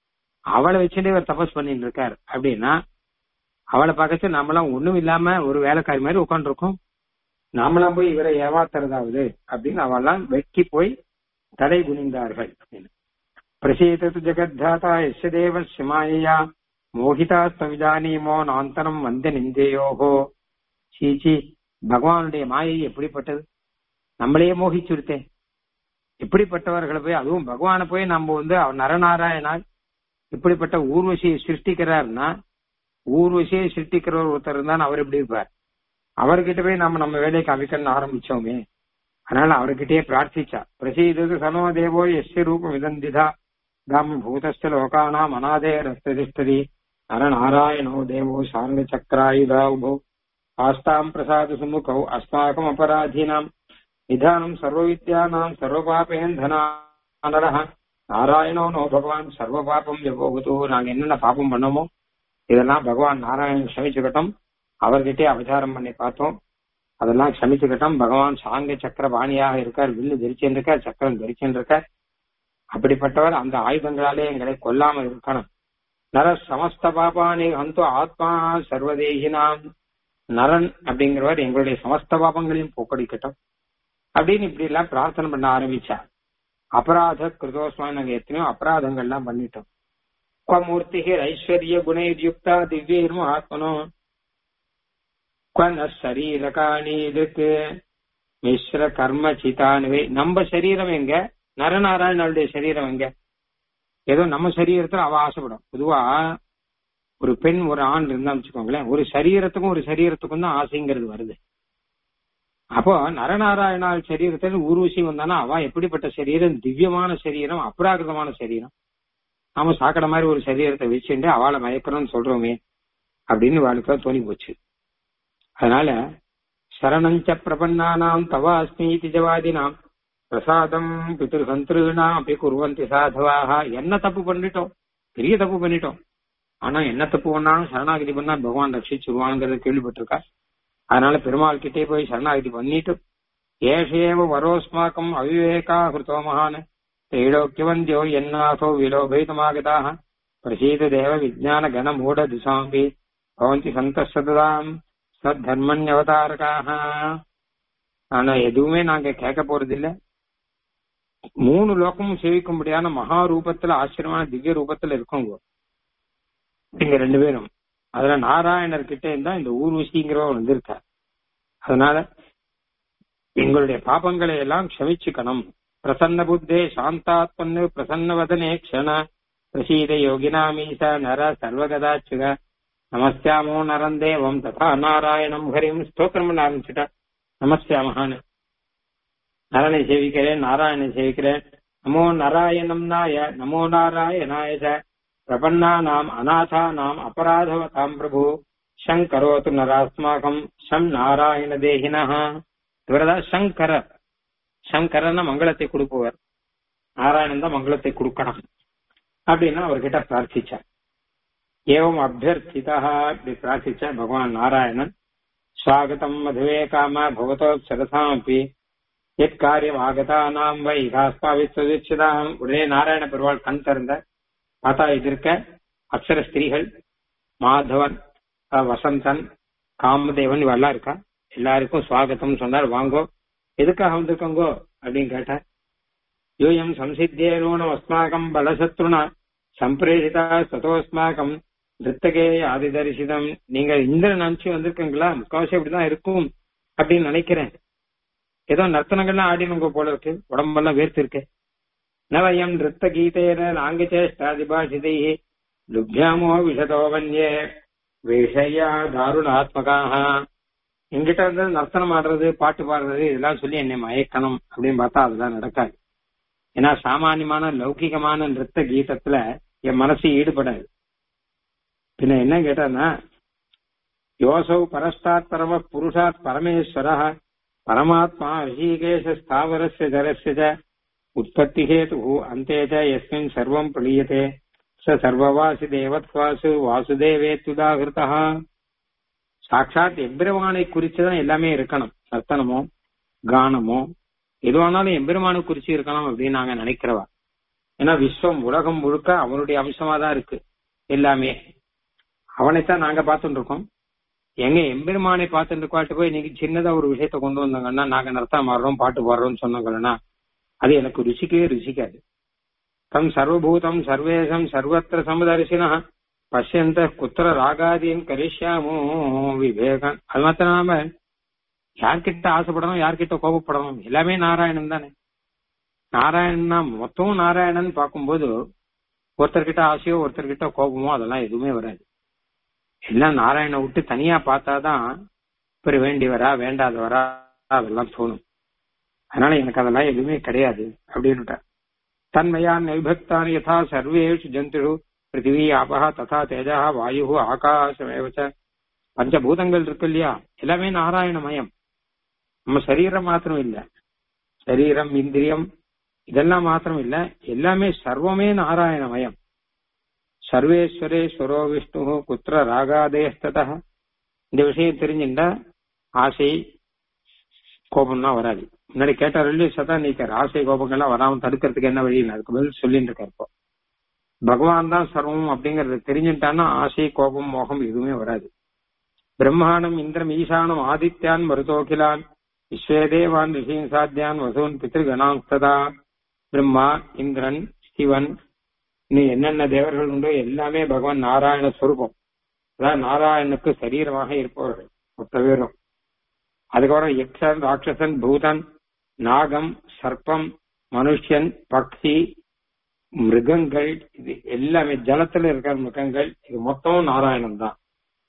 அவளை வச்சுட்டே இவர் தபஸ் பண்ணிட்டு இருக்கார் அப்படின்னா அவளை பார்க்கச்சு நம்மளாம் ஒண்ணும் இல்லாம ஒரு வேலைக்காரி மாதிரி உட்காந்துருக்கோம் நாமளாம் போய் இவரை ஏமாத்துறதாவது அப்படின்னு அவெல்லாம் வெக்கி போய் தலை குனிந்தார்கள் பிரசீதத்து ஜெகத்தாத்தா எஸ்ய தேவ சிமாயா மோகிதா சவிதானியமோ நாந்தரம் வந்த நிந்தேயோகோ சீச்சி பகவானுடைய மாயை எப்படிப்பட்டது நம்மளையே மோகிச்சுருத்தே இப்படிப்பட்டவர்களை போய் அதுவும் பகவானை போய் நம்ம வந்து அவர் நரநாராயணால் இப்படிப்பட்ட ஊர்வசியை சிருஷ்டிக்கிறார்னா ஊர்வசியை சிருஷ்டிக்கிறவர் ஒருத்தர் தான் அவர் எப்படி இருப்பார் அவர்கிட்ட போய் நம்ம நம்ம வேலையை காமிக்கணும்னு ஆரம்பிச்சோமே அதனால அவர்கிட்டயே பிரார்த்திச்சா பிரசீதது சனோ தேவோ எஸ்ய ரூபம் விதந்திதா தாம் பூதஸ்த லோகானாம் அநாதே ரஸ்திஷ்டதி நரநாராயணோ தேவோ சாங்க சக்கராயுதா உபோ ஆஸ்தாம் பிரசாத சுமுகௌ அஸ்மாக்கம் அபராதீனாம் நிதானம் சர்வவித்யானாம் சர்வபாபேந்தனானரஹ நாராயணோ நோ பகவான் சர்வ பாபம் எவ்வளவு நாங்க என்னென்ன பாபம் பண்ணோமோ இதெல்லாம் பகவான் நாராயணன் க்ஷமிச்சுக்கட்டும் அவர்கிட்டே அபச்சாரம் பண்ணி பார்த்தோம் அதெல்லாம் க்ஷமிச்சுக்கட்டும் பகவான் சாங்க சக்கர பாணியாக இருக்கார் வில்லு தரிச்சுன்னு இருக்கார் சக்கரம் தரிச்சுன்னு இருக்கார் அப்படிப்பட்டவர் அந்த ஆயுதங்களாலே எங்களை கொல்லாமல் இருக்கணும் நர சமஸ்த பாபானி ஹந்து ஆத்மா சர்வதேகினாம் நரன் அப்படிங்கிறவர் எங்களுடைய சமஸ்த பாபங்களையும் போக்கடிக்கட்டும் அப்படின்னு இப்படி எல்லாம் பிரார்த்தனை பண்ண ஆரம்பிச்சார் அபராத கிருதோஸ்மா நாங்க எத்தனையோ அபராதங்கள்லாம் பண்ணிட்டோம் குவமூர்த்தி ஐஸ்வர்ய குணயுக்தா திவ்யர்ம ஆத்மனோ குவன சரீரகாணி இதுக்கு மிஸ்ர கர்ம சிதானுவே நம்ம சரீரம் எங்க நரநாராயணனுடைய சரீரம் எங்க ஏதோ நம்ம சரீரத்துல அவ ஆசைப்படும் பொதுவா ஒரு பெண் ஒரு ஆண் இருந்தா வச்சுக்கோங்களேன் ஒரு சரீரத்துக்கும் ஒரு சரீரத்துக்கும் தான் ஆசைங்கிறது வருது அப்போ நரநாராயணால் சரீரத்தில் ஊர்வசி வந்தானா அவ எப்படிப்பட்ட சரீரம் திவ்யமான சரீரம் அப்ராகிருதமான சரீரம் நாம சாக்கடை மாதிரி ஒரு சரீரத்தை வச்சுட்டு அவளை மயக்கிறோம்னு சொல்றோமே அப்படின்னு வாழ்க்கை தோணி போச்சு அதனால சரணஞ்ச பிரபன்னானாம் தவ அஸ்மீதி ஜவாதினாம் பிரசாதம் பிதிரு சந்திருனாம் அப்படி குருவந்தி சாதவாக என்ன தப்பு பண்ணிட்டோம் பெரிய தப்பு பண்ணிட்டோம் ஆனா என்ன தப்பு பண்ணாலும் சரணாகதி பண்ணா பகவான் ரட்சிச்சிருவாங்கிறத கேள்விப்பட்டிருக்கா அதனால பெருமாள் கிட்டே போய் சரணாகதி பண்ணிட்டு ஏஷேவ வரோஸ்மாக்கம் அவிவேகா கிருத்தோ மகான் தைலோக்கியவந்தியோ என்னாசோ விலோபயிதமாகதாக பிரசீத தேவ விஜான கன மூட திசாம்பி பவந்தி சந்தசதாம் சத்தர்மன்யவதாரகாக ஆனா எதுவுமே நாங்க கேட்க போறது இல்ல மூணு லோகமும் சேவிக்கும்படியான மகா ரூபத்துல ஆச்சரியமான திவ்ய ரூபத்துல இருக்கோங்க நீங்க ரெண்டு பேரும் அதுல நாராயணர் கிட்ட இருந்தா இந்த ஊர்வசிங்கிறவன் வந்திருக்கார் அதனால எங்களுடைய பாபங்களை எல்லாம் க்ஷமிச்சுக்கணும் பிரசன்ன புத்தே சாந்தாத்மன்னு பிரசன்ன வதனே க்ஷண பிரசீத யோகினாமீச நர சர்வகதாச்சுக நமஸ்யாமோ நரந்தேவம் ததா நாராயணம் ஹரிம் ஸ்தோத்திரம் பண்ண ஆரம்பிச்சுட்டா நமஸ்யாமஹான்னு நரனை சேவிக்கிறேன் நாராயணனை சேவிக்கிறேன் நமோ நாராயணம் நாய நமோ நாராயணாய ச பிரபன்னானாம் அநாதானாம் அபராதவதாம் பிரபு சங்கரோத்து நராஸ்மாகம் சம் நாராயண தேகினஹ இவரதான் சங்கரர் சங்கரன்னா மங்களத்தை கொடுப்பவர் நாராயணன் தான் மங்களத்தை கொடுக்கணும் அப்படின்னா அவர்கிட்ட பிரார்த்திச்சார் ஏவம் அபியர்த்திதா இப்படி பிரார்த்திச்ச பகவான் நாராயணன் ஸ்வாகதம் மதுவே காம பவதோ சரசாமப்பி எத் காரியம் ஆகதானாம் வை காஸ்பாவித்வதிச்சிதாம் உடனே நாராயண பெருவாள் கண் திறந்த பார்த்தா இது இருக்க அப்சர ஸ்திரீகள் மாதவன் வசந்தன் காமதேவன் இவெல்லாம் இருக்கா எல்லாருக்கும் சுவாகத்தம் சொன்னார் வாங்கோ எதுக்காக வந்திருக்கோங்கோ அப்படின்னு கேட்டார் யூயம் சம்சித்தேனூனம் அஸ்மாகம் பலசத்ருனா சம்பிரேஷிதா சதோஸ்மாகம் திருத்தகே ஆதி தரிசிதம் நீங்க இந்திரன் நினைச்சு வந்திருக்கீங்களா முக்காவாசி அப்படிதான் இருக்கும் அப்படின்னு நினைக்கிறேன் ஏதோ நர்த்தனங்கள்லாம் ஆடினுங்க போல இருக்கு உடம்பெல்லாம் வேர்த்து இருக்கு நவயம் நிறுத்த கீதேன நாங்கச்சேஷ்டாதிபாஷிதை லுப்யாமோ விஷதோ வன்யே விஷயா தாருணாத்மகாக என்கிட்ட வந்து நர்த்தனம் ஆடுறது பாட்டு பாடுறது இதெல்லாம் சொல்லி என்னை மயக்கணும் அப்படின்னு பார்த்தா அதெல்லாம் நடக்காது ஏன்னா சாமானியமான லௌகிகமான நிறுத்த கீதத்துல என் மனசு ஈடுபடாது பின்ன என்ன கேட்டான்னா யோசௌ பரஸ்தாத் பரம புருஷாத் பரமேஸ்வர பரமாத்மா ரிஷிகேஷ ஸ்தாவரஸ்ய ஜரஸ்ய ச உற்பத்தி ஹேது அந்தே ச யஸ்மின் சர்வம் பிரளீயதே ச சர்வவாசி தேவத்வாசு வாசுதேவேத்துதாகிருதா சாட்சாத் எம்பெருமானை குறிச்சுதான் எல்லாமே இருக்கணும் நர்த்தனமோ கானமோ எதுவானாலும் எம்பெருமானை குறிச்சு இருக்கணும் அப்படின்னு நாங்க நினைக்கிறவா ஏன்னா விஸ்வம் உலகம் முழுக்க அவனுடைய அம்சமா தான் இருக்கு எல்லாமே அவனைத்தான் நாங்க பார்த்துட்டு இருக்கோம் எங்க எம்பெருமானை பார்த்துட்டு இருக்காட்டு போய் இன்னைக்கு சின்னதா ஒரு விஷயத்த கொண்டு வந்தாங்கன்னா நாங்க நர்த்தம் ஆடுறோம் பாட்டு பாடுறோம்னு சொன்னாங்கன்னா அது எனக்கு ருசிக்கவே ருசிக்காது தம் சர்வபூதம் சர்வேசம் சர்வத்திர சமதர்சினா பசியந்த குத்திர ராகாதியும் கரிஷ்யாமோ விவேகம் அது மாத்திரம் நாம யார்கிட்ட ஆசைப்படணும் யார்கிட்ட கோபப்படணும் எல்லாமே நாராயணன் தானே நாராயணன்னா மொத்தமும் நாராயணன் பார்க்கும்போது ஒருத்தர்கிட்ட ஆசையோ ஒருத்தர்கிட்ட கோபமோ அதெல்லாம் எதுவுமே வராது எல்லாம் நாராயண விட்டு தனியா பார்த்தாதான் இப்ப வேண்டியவரா வேண்டாதவரா அதெல்லாம் தோணும் அதனால எனக்கு அதெல்லாம் எதுவுமே கிடையாது அப்படின்னுட்டா தன்மயான் நிர்பக்தான் யதா சர்வேஷு ஜந்துஷு பிருத்திவி ஆபஹா ததா தேஜா வாயு ஆகாசமேவச்ச பஞ்சபூதங்கள் இருக்கு இல்லையா எல்லாமே நாராயணமயம் நம்ம சரீரம் மாத்திரம் இல்ல சரீரம் இந்திரியம் இதெல்லாம் மாத்திரம் இல்ல எல்லாமே சர்வமே நாராயணமயம் சர்வேஸ்வரேஸ்வரோ விஷ்ணு குத்திர ராகாதேஸ்தத இந்த விஷயம் தெரிஞ்சுட்டா ஆசை கோபம்னா வராது முன்னாடி கேட்டார் இல்லையா சதா நீக்கார் ஆசை கோபங்கள்லாம் வராம தடுக்கிறதுக்கு என்ன வழின்னு அதுக்கு பதில் சொல்லிட்டு இருக்கார் இப்போ பகவான் தான் சர்வம் அப்படிங்கறது தெரிஞ்சுட்டான்னா ஆசை கோபம் மோகம் எதுவுமே வராது பிரம்மாண்டம் இந்திரம் ஈசானம் ஆதித்யான் மருதோகிலான் விஸ்வேதேவான் ரிஷீன் சாத்தியான் வசூன் பித்ருகணான் ததா பிரம்மா இந்திரன் சிவன் இன்னும் என்னென்ன தேவர்கள் உண்டோ எல்லாமே பகவான் நாராயண ஸ்வரூபம் அதான் நாராயணனுக்கு சரீரமாக இருப்பவர்கள் மொத்த பேரும் அதுக்கப்புறம் யக்ஷன் ராட்சசன் பூதன் நாகம் சர்ப்பம் மனுஷன் பக்ஷி மிருகங்கள் இது எல்லாமே ஜலத்துல இருக்கிற மிருகங்கள் இது மொத்தம் நாராயணன் தான்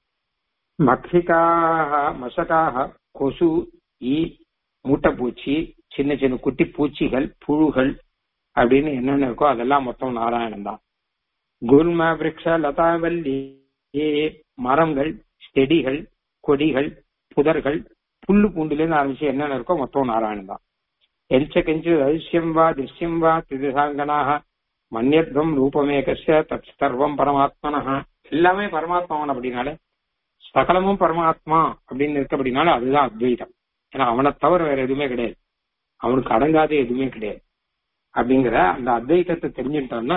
மக்ஷிகாக மசகாக கொசு ஈ மூட்டைப்பூச்சி சின்ன சின்ன குட்டி பூச்சிகள் புழுகள் அப்படின்னு என்னென்ன இருக்கோ அதெல்லாம் மொத்தம் நாராயணன் தான் குல்ம விரக்ஷ லதாவல்லி மரங்கள் செடிகள் கொடிகள் புதர்கள் புல்லு பூண்டுலேருந்து ஆரம்பிச்சு என்னென்ன இருக்கோ மொத்தம் நாராயணன் தான் எஞ்ச கெஞ்சு அதிர்ஷ்யம் வா திருஷ்யம் வா திதிசாங்கனாக மன்யத்வம் ரூபமேகஸ்ய தத் சர்வம் பரமாத்மனஹ எல்லாமே பரமாத்மாவன் அப்படின்னாலே சகலமும் பரமாத்மா அப்படின்னு இருக்கு அப்படின்னால அதுதான் அத்வைதம் ஏன்னா அவனை தவிர வேற எதுவுமே கிடையாது அவனுக்கு அடங்காத எதுவுமே கிடையாது அப்படிங்கிற அந்த அத்வைதத்தை தெரிஞ்சுட்டோம்னா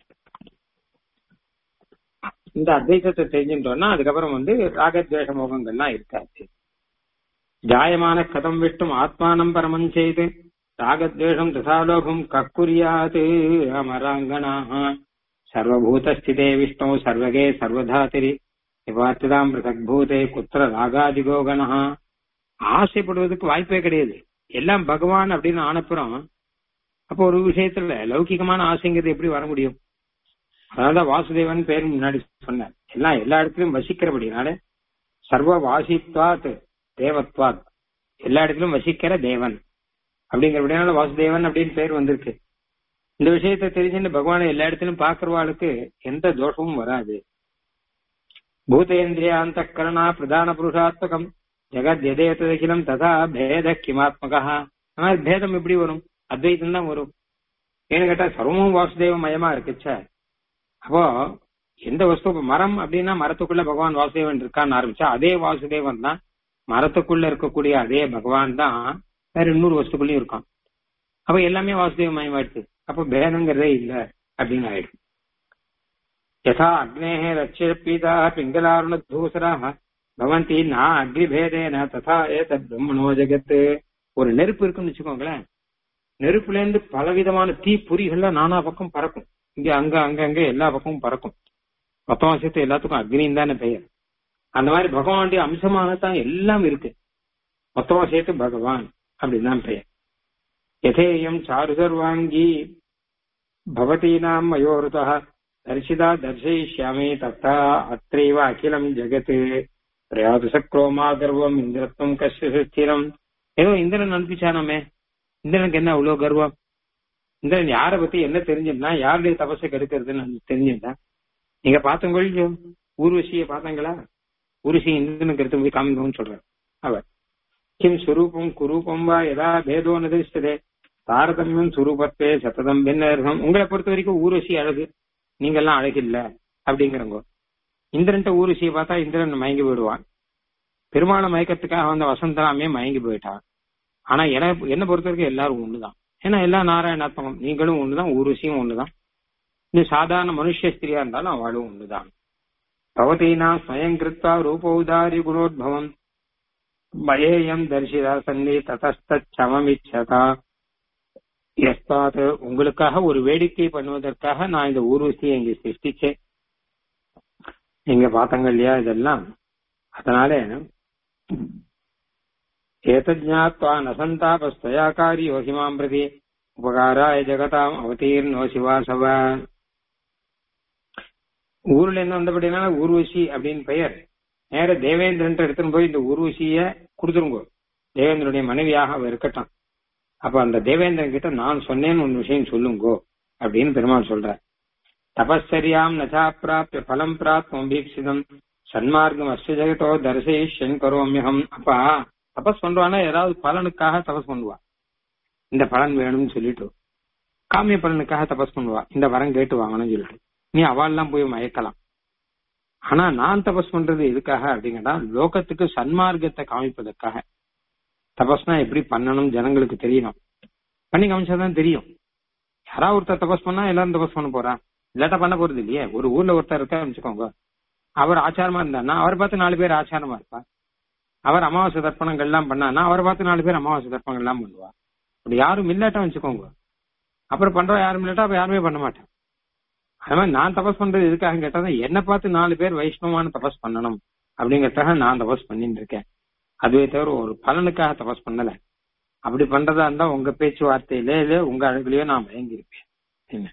இந்த அத்வைதத்தை தெரிஞ்சுட்டோம்னா அதுக்கப்புறம் வந்து ராகத்வேஷ மோகங்கள்லாம் இருக்காது ஜாயமான கதம் விட்டும் ஆத்மானம் பரமம் செய்து ராகத்வேஷம் தசாலோகம் கக்குரியாது அமராங்கனாக சர்வபூதஸ்திதே விஷ்ணு சர்வகே சர்வதாத்திரி நிபாத்திதாம் பிரதக்பூதே குத்திர ராகாதிகோகணா ஆசைப்படுவதற்கு வாய்ப்பே கிடையாது எல்லாம் பகவான் அப்படின்னு ஆனப்புறம் அப்போ ஒரு விஷயத்துல லௌகிகமான ஆசைங்கிறது எப்படி வர முடியும் அதனாலதான் வாசுதேவன் பேர் முன்னாடி சொன்னார் எல்லாம் எல்லா இடத்துலயும் வசிக்கிறபடினால சர்வ வாசித்வாத் தேவத்வாத் எல்லா இடத்திலும் வசிக்கிற தேவன் அப்படிங்கிறபடினால வாசுதேவன் அப்படின்னு பேர் வந்திருக்கு இந்த விஷயத்தை தெரிஞ்சுட்டு பகவானை எல்லா இடத்திலும் பாக்குறவாளுக்கு எந்த தோஷமும் வராது பூதேந்திரியாந்த கரணா பிரதான புருஷாத்மகம் ஜெகத் எதேதகிலம் ததா பேத கிமாத்மகா ஆனால் பேதம் எப்படி வரும் அத்வைதம் தான் வரும் ஏன்னு கேட்டா சர்வமும் வாசுதேவ மயமா இருக்குச்ச அப்போ எந்த வஸ்து மரம் அப்படின்னா மரத்துக்குள்ள பகவான் வாசுதேவன் இருக்கான்னு ஆரம்பிச்சா அதே வாசுதேவன் தான் மரத்துக்குள்ள இருக்கக்கூடிய அதே பகவான் தான் வேற இன்னொரு வஸ்துக்குள்ளயும் இருக்கான் அப்ப எல்லாமே வாசுதேவ மயமாயிடுச்சு அப்ப பேதங்கிறதே இல்ல அப்படின்னு ஆயிடுச்சு யதா அக்னேஹ ரட்சிப்பீதா பிங்களாருண தூசராக பவந்தி நா அக்னிபேதேன ததா ஏதத் பிரம்மணோ ஜெகத் ஒரு நெருப்பு இருக்குன்னு வச்சுக்கோங்களேன் நெருப்புல இருந்து பலவிதமான தீ பொறிகள்லாம் நானா பக்கம் பறக்கும் இங்க அங்க அங்க அங்க எல்லா பக்கமும் பறக்கும் மொத்தமா சேர்த்து எல்லாத்துக்கும் அக்னின்னு தானே பெயர் அந்த மாதிரி பகவானுடைய அம்சமாகத்தான் எல்லாம் இருக்கு மொத்தமா சேர்த்து பகவான் அப்படின்னு தான் பெயர் யதேயம் சாரு சர்வாங்கி பவதீனாம் மயோருதா தரிசிதா தர்சயிஷ்யாமி தத்தா அத்தைவ அகிலம் ஜெகத் பிரயாது சக்ரோமா கர்வம் இந்திரத்துவம் கஷ்ட ஸ்திரம் ஏதோ இந்திரன் அனுப்பிச்சானாமே இந்திரனுக்கு என்ன அவ்வளவு கர்வம் இந்திரன் யாரை பத்தி என்ன தெரிஞ்சிருந்தா யாருடைய தபசை கெடுக்கிறதுன்னு தெரிஞ்சிருந்தா நீங்க பார்த்தவங்க ஊர்வசியை பார்த்தாங்களா ஊர்வசி இந்திரனுக்கு எடுத்து போய் காமிக்கணும்னு சொல்றாரு அவர் கிம் சுரூபம் குரூபம் வா எதா பேதோ நிதிஷ்டதே தாரதமியம் சுரூபத்தே சத்ததம் பின்னர்கம் உங்களை பொறுத்த வரைக்கும் ஊர்வசி அழகு நீங்க எல்லாம் அழகு இல்ல அப்படிங்கிறவங்க இந்திரன்ட்ட ஊர்வசியை பார்த்தா இந்திரன் மயங்கி போயிடுவான் பெருமாளை மயக்கத்துக்காக வந்த வசந்தராமே மயங்கி போயிட்டான் ஆனா என என்ன பொறுத்த வரைக்கும் எல்லாரும் ஒண்ணுதான் ஏன்னா எல்லா நாராயணாத்மகம் நீங்களும் ஒண்ணுதான் ஊர்வசியும் ஒண்ணுதான் இது சாதாரண மனுஷ ஸ்திரியா இருந்தாலும் அவளும் ஒண்ணுதான் பவதீனா ஸ்வயம் கிருத்வா ரூபௌதாரி குணோத்பவம் மயேயம் தரிசிதா சன்னி ததஸ்தமமிச்சதா எஸ்தாத் உங்களுக்காக ஒரு வேடிக்கை பண்ணுவதற்காக நான் இந்த ஊர்வசியை இங்க சிருஷ்டிச்சேன் நீங்க பாத்தங்க இல்லையா இதெல்லாம் அதனால ஏதஜாத்வா நசந்தாபஸ்தயாக்காரி யோசிமாம் பிரதி உபகாராய ஜெகதாம் அவதீர்ணோ சிவாசவ ஊர்ல இருந்து வந்தபடினால ஊர்வசி அப்படின்னு பெயர் நேர தேவேந்திரன் எடுத்துன்னு போய் இந்த ஊர்வசிய கொடுத்துருங்க தேவேந்திரனுடைய மனைவியாக அவ இருக்கட்டும் அப்ப அந்த தேவேந்திரன் கிட்ட நான் சொன்னேன்னு ஒரு விஷயம் சொல்லுங்கோ அப்படின்னு பெருமாள் சொல்ற தபஸ்சரியாம் நச்சா பிராப்திய பலம் பிராப்தம் பீப்சிதம் சன்மார்க்கம் அஸ்ய ஜெகத்தோ தரிசயிஷன் கரோமியகம் அப்பா தபஸ் பண்றானா ஏதாவது பலனுக்காக தபஸ் பண்ணுவா இந்த பலன் வேணும்னு சொல்லிட்டு காமிய பலனுக்காக தபஸ் பண்ணுவா இந்த வரம் கேட்டு வாங்கணும்னு சொல்லிட்டு நீ அவள்லாம் போய் மயக்கலாம் ஆனா நான் தபஸ் பண்றது எதுக்காக அப்படிங்கடா லோகத்துக்கு சன்மார்க்கத்தை காமிப்பதற்காக தபஸ்னா எப்படி பண்ணணும் ஜனங்களுக்கு தெரியணும் பண்ணி காமிச்சாதான் தெரியும் யாராவது ஒருத்தர் தபஸ் பண்ணா எல்லாரும் தபஸ் பண்ண போறா இல்லாட்டா பண்ண போறது இல்லையே ஒரு ஊர்ல ஒருத்தர் இருக்கா வச்சுக்கோங்க அவர் ஆச்சாரமா இருந்தாருன்னா அவர் பார்த்து நாலு பேர் ஆச்சாரமா இருப்பா அவர் அமாவாசை தர்ப்பணங்கள் எல்லாம் பண்ணான்னா அவரை பார்த்து நாலு பேர் அமாவாசை தர்ப்பணங்கள் எல்லாம் பண்ணுவா அப்படி யாரும் இல்லாட்டா வச்சுக்கோங்க அப்புறம் பண்றா யாரும் இல்லாட்டா அப்ப யாருமே பண்ண மாட்டேன் அது மாதிரி நான் தபஸ் பண்றது எதுக்காக கேட்டா என்ன பார்த்து நாலு பேர் வைஷ்ணவமான தபஸ் பண்ணணும் அப்படிங்கறதுக்காக நான் தபஸ் பண்ணிட்டு இருக்கேன் அதுவே தவிர ஒரு பலனுக்காக தபஸ் பண்ணல அப்படி பண்றதா இருந்தா உங்க பேச்சுவார்த்தையிலே இல்ல உங்க அழகுலயோ நான் மயங்கிருப்பேன் என்ன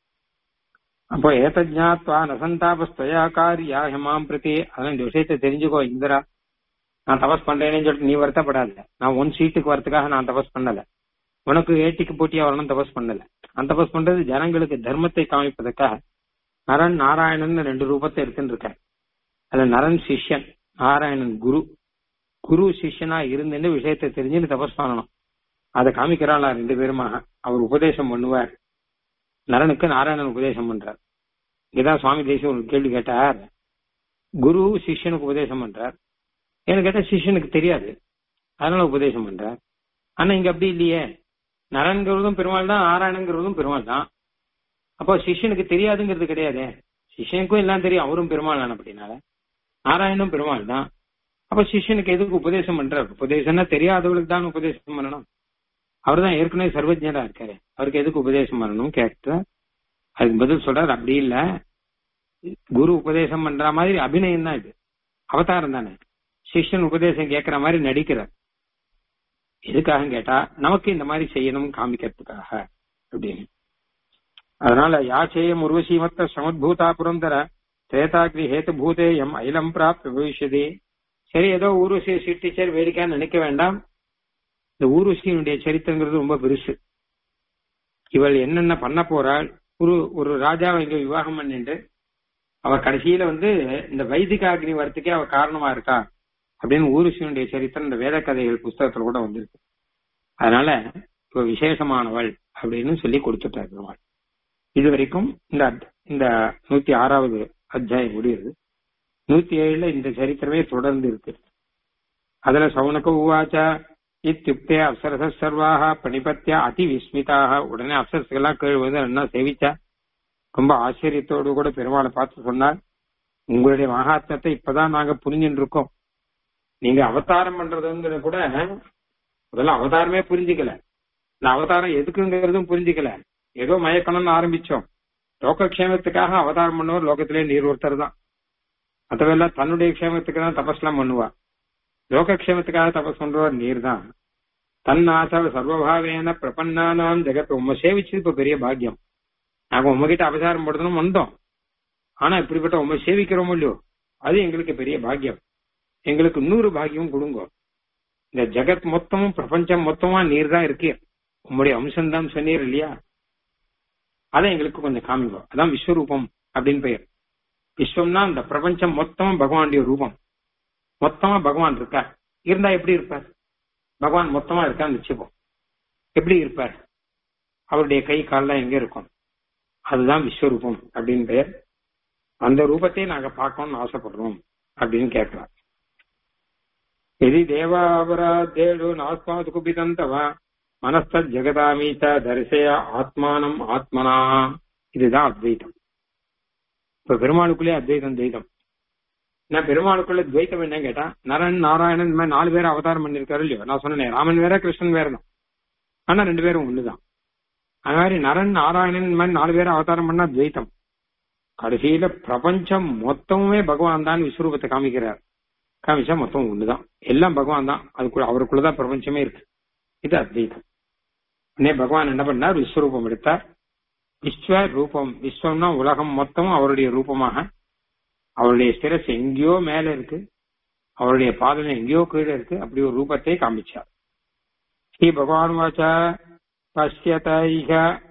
அப்போ ஏதஜாத்வா நசந்தாபஸ்தயாக்காரியா ஹிமாம் பிரதி அதான் இந்த விஷயத்தை தெரிஞ்சுக்கோ இந்திரா நான் தபஸ் பண்றேன்னு சொல்லிட்டு நீ வருத்தப்படாத நான் ஒன் சீட்டுக்கு வரதுக்காக நான் தபஸ் பண்ணல உனக்கு ஏட்டிக்கு போட்டியா வரணும் தபஸ் பண்ணல அந்த தபஸ் பண்றது ஜனங்களுக்கு தர்மத்தை காமிப்பதற்காக நரன் நாராயணன் ரெண்டு ரூபத்தை எடுத்துட்டு இருக்கேன் அதுல நரன் சிஷ்யன் நாராயணன் குரு குரு சிஷ்யனா இருந்துன்னு விஷயத்தை தெரிஞ்சு தபஸ் பண்ணணும் அதை காமிக்கிறாளா ரெண்டு பேருமாக அவர் உபதேசம் பண்ணுவார் நரனுக்கு நாராயணன் உபதேசம் பண்றார் இதான் சுவாமி தேசியம் ஒரு கேள்வி கேட்டார் குரு சிஷ்யனுக்கு உபதேசம் பண்றார் எனக்கு கேட்டா சிஷ்யனுக்கு தெரியாது அதனால உபதேசம் பண்றார் ஆனா இங்க அப்படி இல்லையே நரன்கிறதும் பெருமாள் தான் நாராயணங்கிறதும் பெருமாள் தான் அப்போ சிஷ்யனுக்கு தெரியாதுங்கிறது கிடையாதே சிஷ்யனுக்கும் எல்லாம் தெரியும் அவரும் பெருமாள் தான் அப்படின்னால நாராயணனும் பெருமாள் தான் அப்ப சிஷ்யனுக்கு எதுக்கு உபதேசம் பண்றார் உபதேசம்னா தெரியாதவளுக்கு தான் உபதேசம் பண்ணணும் அவர் தான் ஏற்கனவே சர்வஜரா இருக்காரு அவருக்கு எதுக்கு உபதேசம் பண்ணணும் கேட்ட அதுக்கு பதில் சொல்றாரு அப்படி இல்ல குரு உபதேசம் பண்ற மாதிரி அபிநயம் தான் இது அவதாரம் தானே சிஷ்யன் உபதேசம் கேட்கிற மாதிரி நடிக்கிறார் எதுக்காக கேட்டா நமக்கு இந்த மாதிரி செய்யணும் காமிக்கிறதுக்காக அப்படின்னு அதனால யாச்சேயம் உருவசீமத்த சமுத்பூதா புரந்தர திரேதாகிரி ஹேத்து பூதேயம் அயிலம் பிராப்த பவிஷ்யதே சரி ஏதோ ஊர்வசியை சிருஷ்டிச்சர் வேடிக்கைன்னு நினைக்க வேண்டாம் இந்த ஊர்வசியினுடைய சரித்திரங்கிறது ரொம்ப பெருசு இவள் என்னென்ன பண்ண போறாள் ஒரு ஒரு ராஜாவை இங்க விவாகம் பண்ணிட்டு அவ கடைசியில வந்து இந்த வைதிக அக்னி வரத்துக்கே அவ காரணமா இருக்கா அப்படின்னு ஊருஷியனுடைய சரித்திரம் இந்த வேத கதைகள் புஸ்தகத்துல கூட வந்திருக்கு அதனால இவ விசேஷமானவள் அப்படின்னு சொல்லி கொடுத்துட்டார் பெருமாள் இது வரைக்கும் இந்த இந்த நூத்தி ஆறாவது அத்தியாயம் முடியுது நூத்தி ஏழுல இந்த சரித்திரமே தொடர்ந்து இருக்கு அதுல சவுனக உவாச்சா இத்தியுக்தே அப்சரச சர்வாக பணிபத்தியா அதி விஸ்மிதாக உடனே அப்சரசுகள்லாம் கீழ் வந்து என்ன சேவிச்சா ரொம்ப ஆச்சரியத்தோடு கூட பெருமாளை பார்த்து சொன்னார் உங்களுடைய மகாத்மத்தை இப்பதான் நாங்க புரிஞ்சுட்டு இருக்கோம் நீங்க அவதாரம் பண்றதுங்கிற கூட முதல்ல அவதாரமே புரிஞ்சுக்கல இந்த அவதாரம் எதுக்குங்கிறதும் புரிஞ்சுக்கல ஏதோ மயக்கணும்னு ஆரம்பிச்சோம் லோகக்ஷேமத்துக்காக அவதாரம் பண்ணுவோர் லோகத்திலே நீர் ஒருத்தர் தான் மற்றவெல்லாம் தன்னுடைய க்ஷேமத்துக்கு தான் தபஸ்லாம் பண்ணுவா லோகக்ஷேமத்துக்காக தபஸ் பண்றவர் நீர் தான் தன்னாச சர்வபாவேன பிரபன்னானாம் ஜெகத் உண்மை சேவிச்சது இப்ப பெரிய பாக்கியம் நாங்க உங்ககிட்ட அபசாரம் படுத்தணும் வந்தோம் ஆனா இப்படிப்பட்ட உண்மை சேவிக்கிறோம் இல்லையோ அது எங்களுக்கு பெரிய பாக்கியம் எங்களுக்கு நூறு பாக்கியம் கொடுங்க இந்த ஜெகத் மொத்தமும் பிரபஞ்சம் மொத்தமா நீர் தான் இருக்கு உங்களுடைய அம்சம் தான் சொன்னீர் இல்லையா அதை எங்களுக்கு கொஞ்சம் காமிங்க அதான் விஸ்வரூபம் அப்படின்னு பெயர் விஸ்வம்னா இந்த பிரபஞ்சம் மொத்தமும் பகவானுடைய ரூபம் மொத்தமா பகவான் இருக்கார் இருந்தா எப்படி இருப்பார் பகவான் மொத்தமா இருக்கான்னு வச்சுப்போம் எப்படி இருப்பார் அவருடைய கை கால்லாம் எங்க இருக்கும் அதுதான் விஸ்வரூபம் அப்படின்னு பெயர் அந்த ரூபத்தை நாங்க பார்க்கணும்னு ஆசைப்படுறோம் அப்படின்னு கேட்கலாம் எதி தேவாபராத்தேடு நாஸ்மாது குபிதந்தவா மனஸ்த ஜெகதாமீச்ச தரிசய ஆத்மானம் ஆத்மனா இதுதான் அத்வைதம் இப்ப பெருமாளுக்குள்ளே அத்வைதம் துவைதம் நான் பெருமாளுக்குள்ள துவைத்தம் என்ன கேட்டா நரன் நாராயணன் இந்த மாதிரி நாலு பேர் அவதாரம் பண்ணிருக்காரு இல்லையோ நான் சொன்னேன் ராமன் வேற கிருஷ்ணன் வேற தான் ஆனா ரெண்டு பேரும் ஒண்ணுதான் அது மாதிரி நரன் நாராயணன் இந்த மாதிரி நாலு பேர் அவதாரம் பண்ணா துவைத்தம் கடைசியில பிரபஞ்சம் மொத்தமுமே பகவான் தான் விஸ்வரூபத்தை காமிக்கிறார் காமிச்சா மொத்தம் ஒண்ணுதான் எல்லாம் பகவான் தான் அதுக்குள்ள அவருக்குள்ளதான் பிரபஞ்சமே இருக்கு இது அத்வைதம் உடனே பகவான் என்ன பண்ணார் விஸ்வரூபம் எடுத்தார் விஸ்வ ரூபம் விஸ்வம்னா உலகம் மொத்தமும் அவருடைய ரூபமாக அவருடைய சிரஸ் எங்கேயோ மேல இருக்கு அவருடைய பாதம் எங்கேயோ கீழே இருக்கு அப்படி ஒரு ரூபத்தை காமிச்சார் ஸ்ரீ பகவான் வாச்சா பசியதைக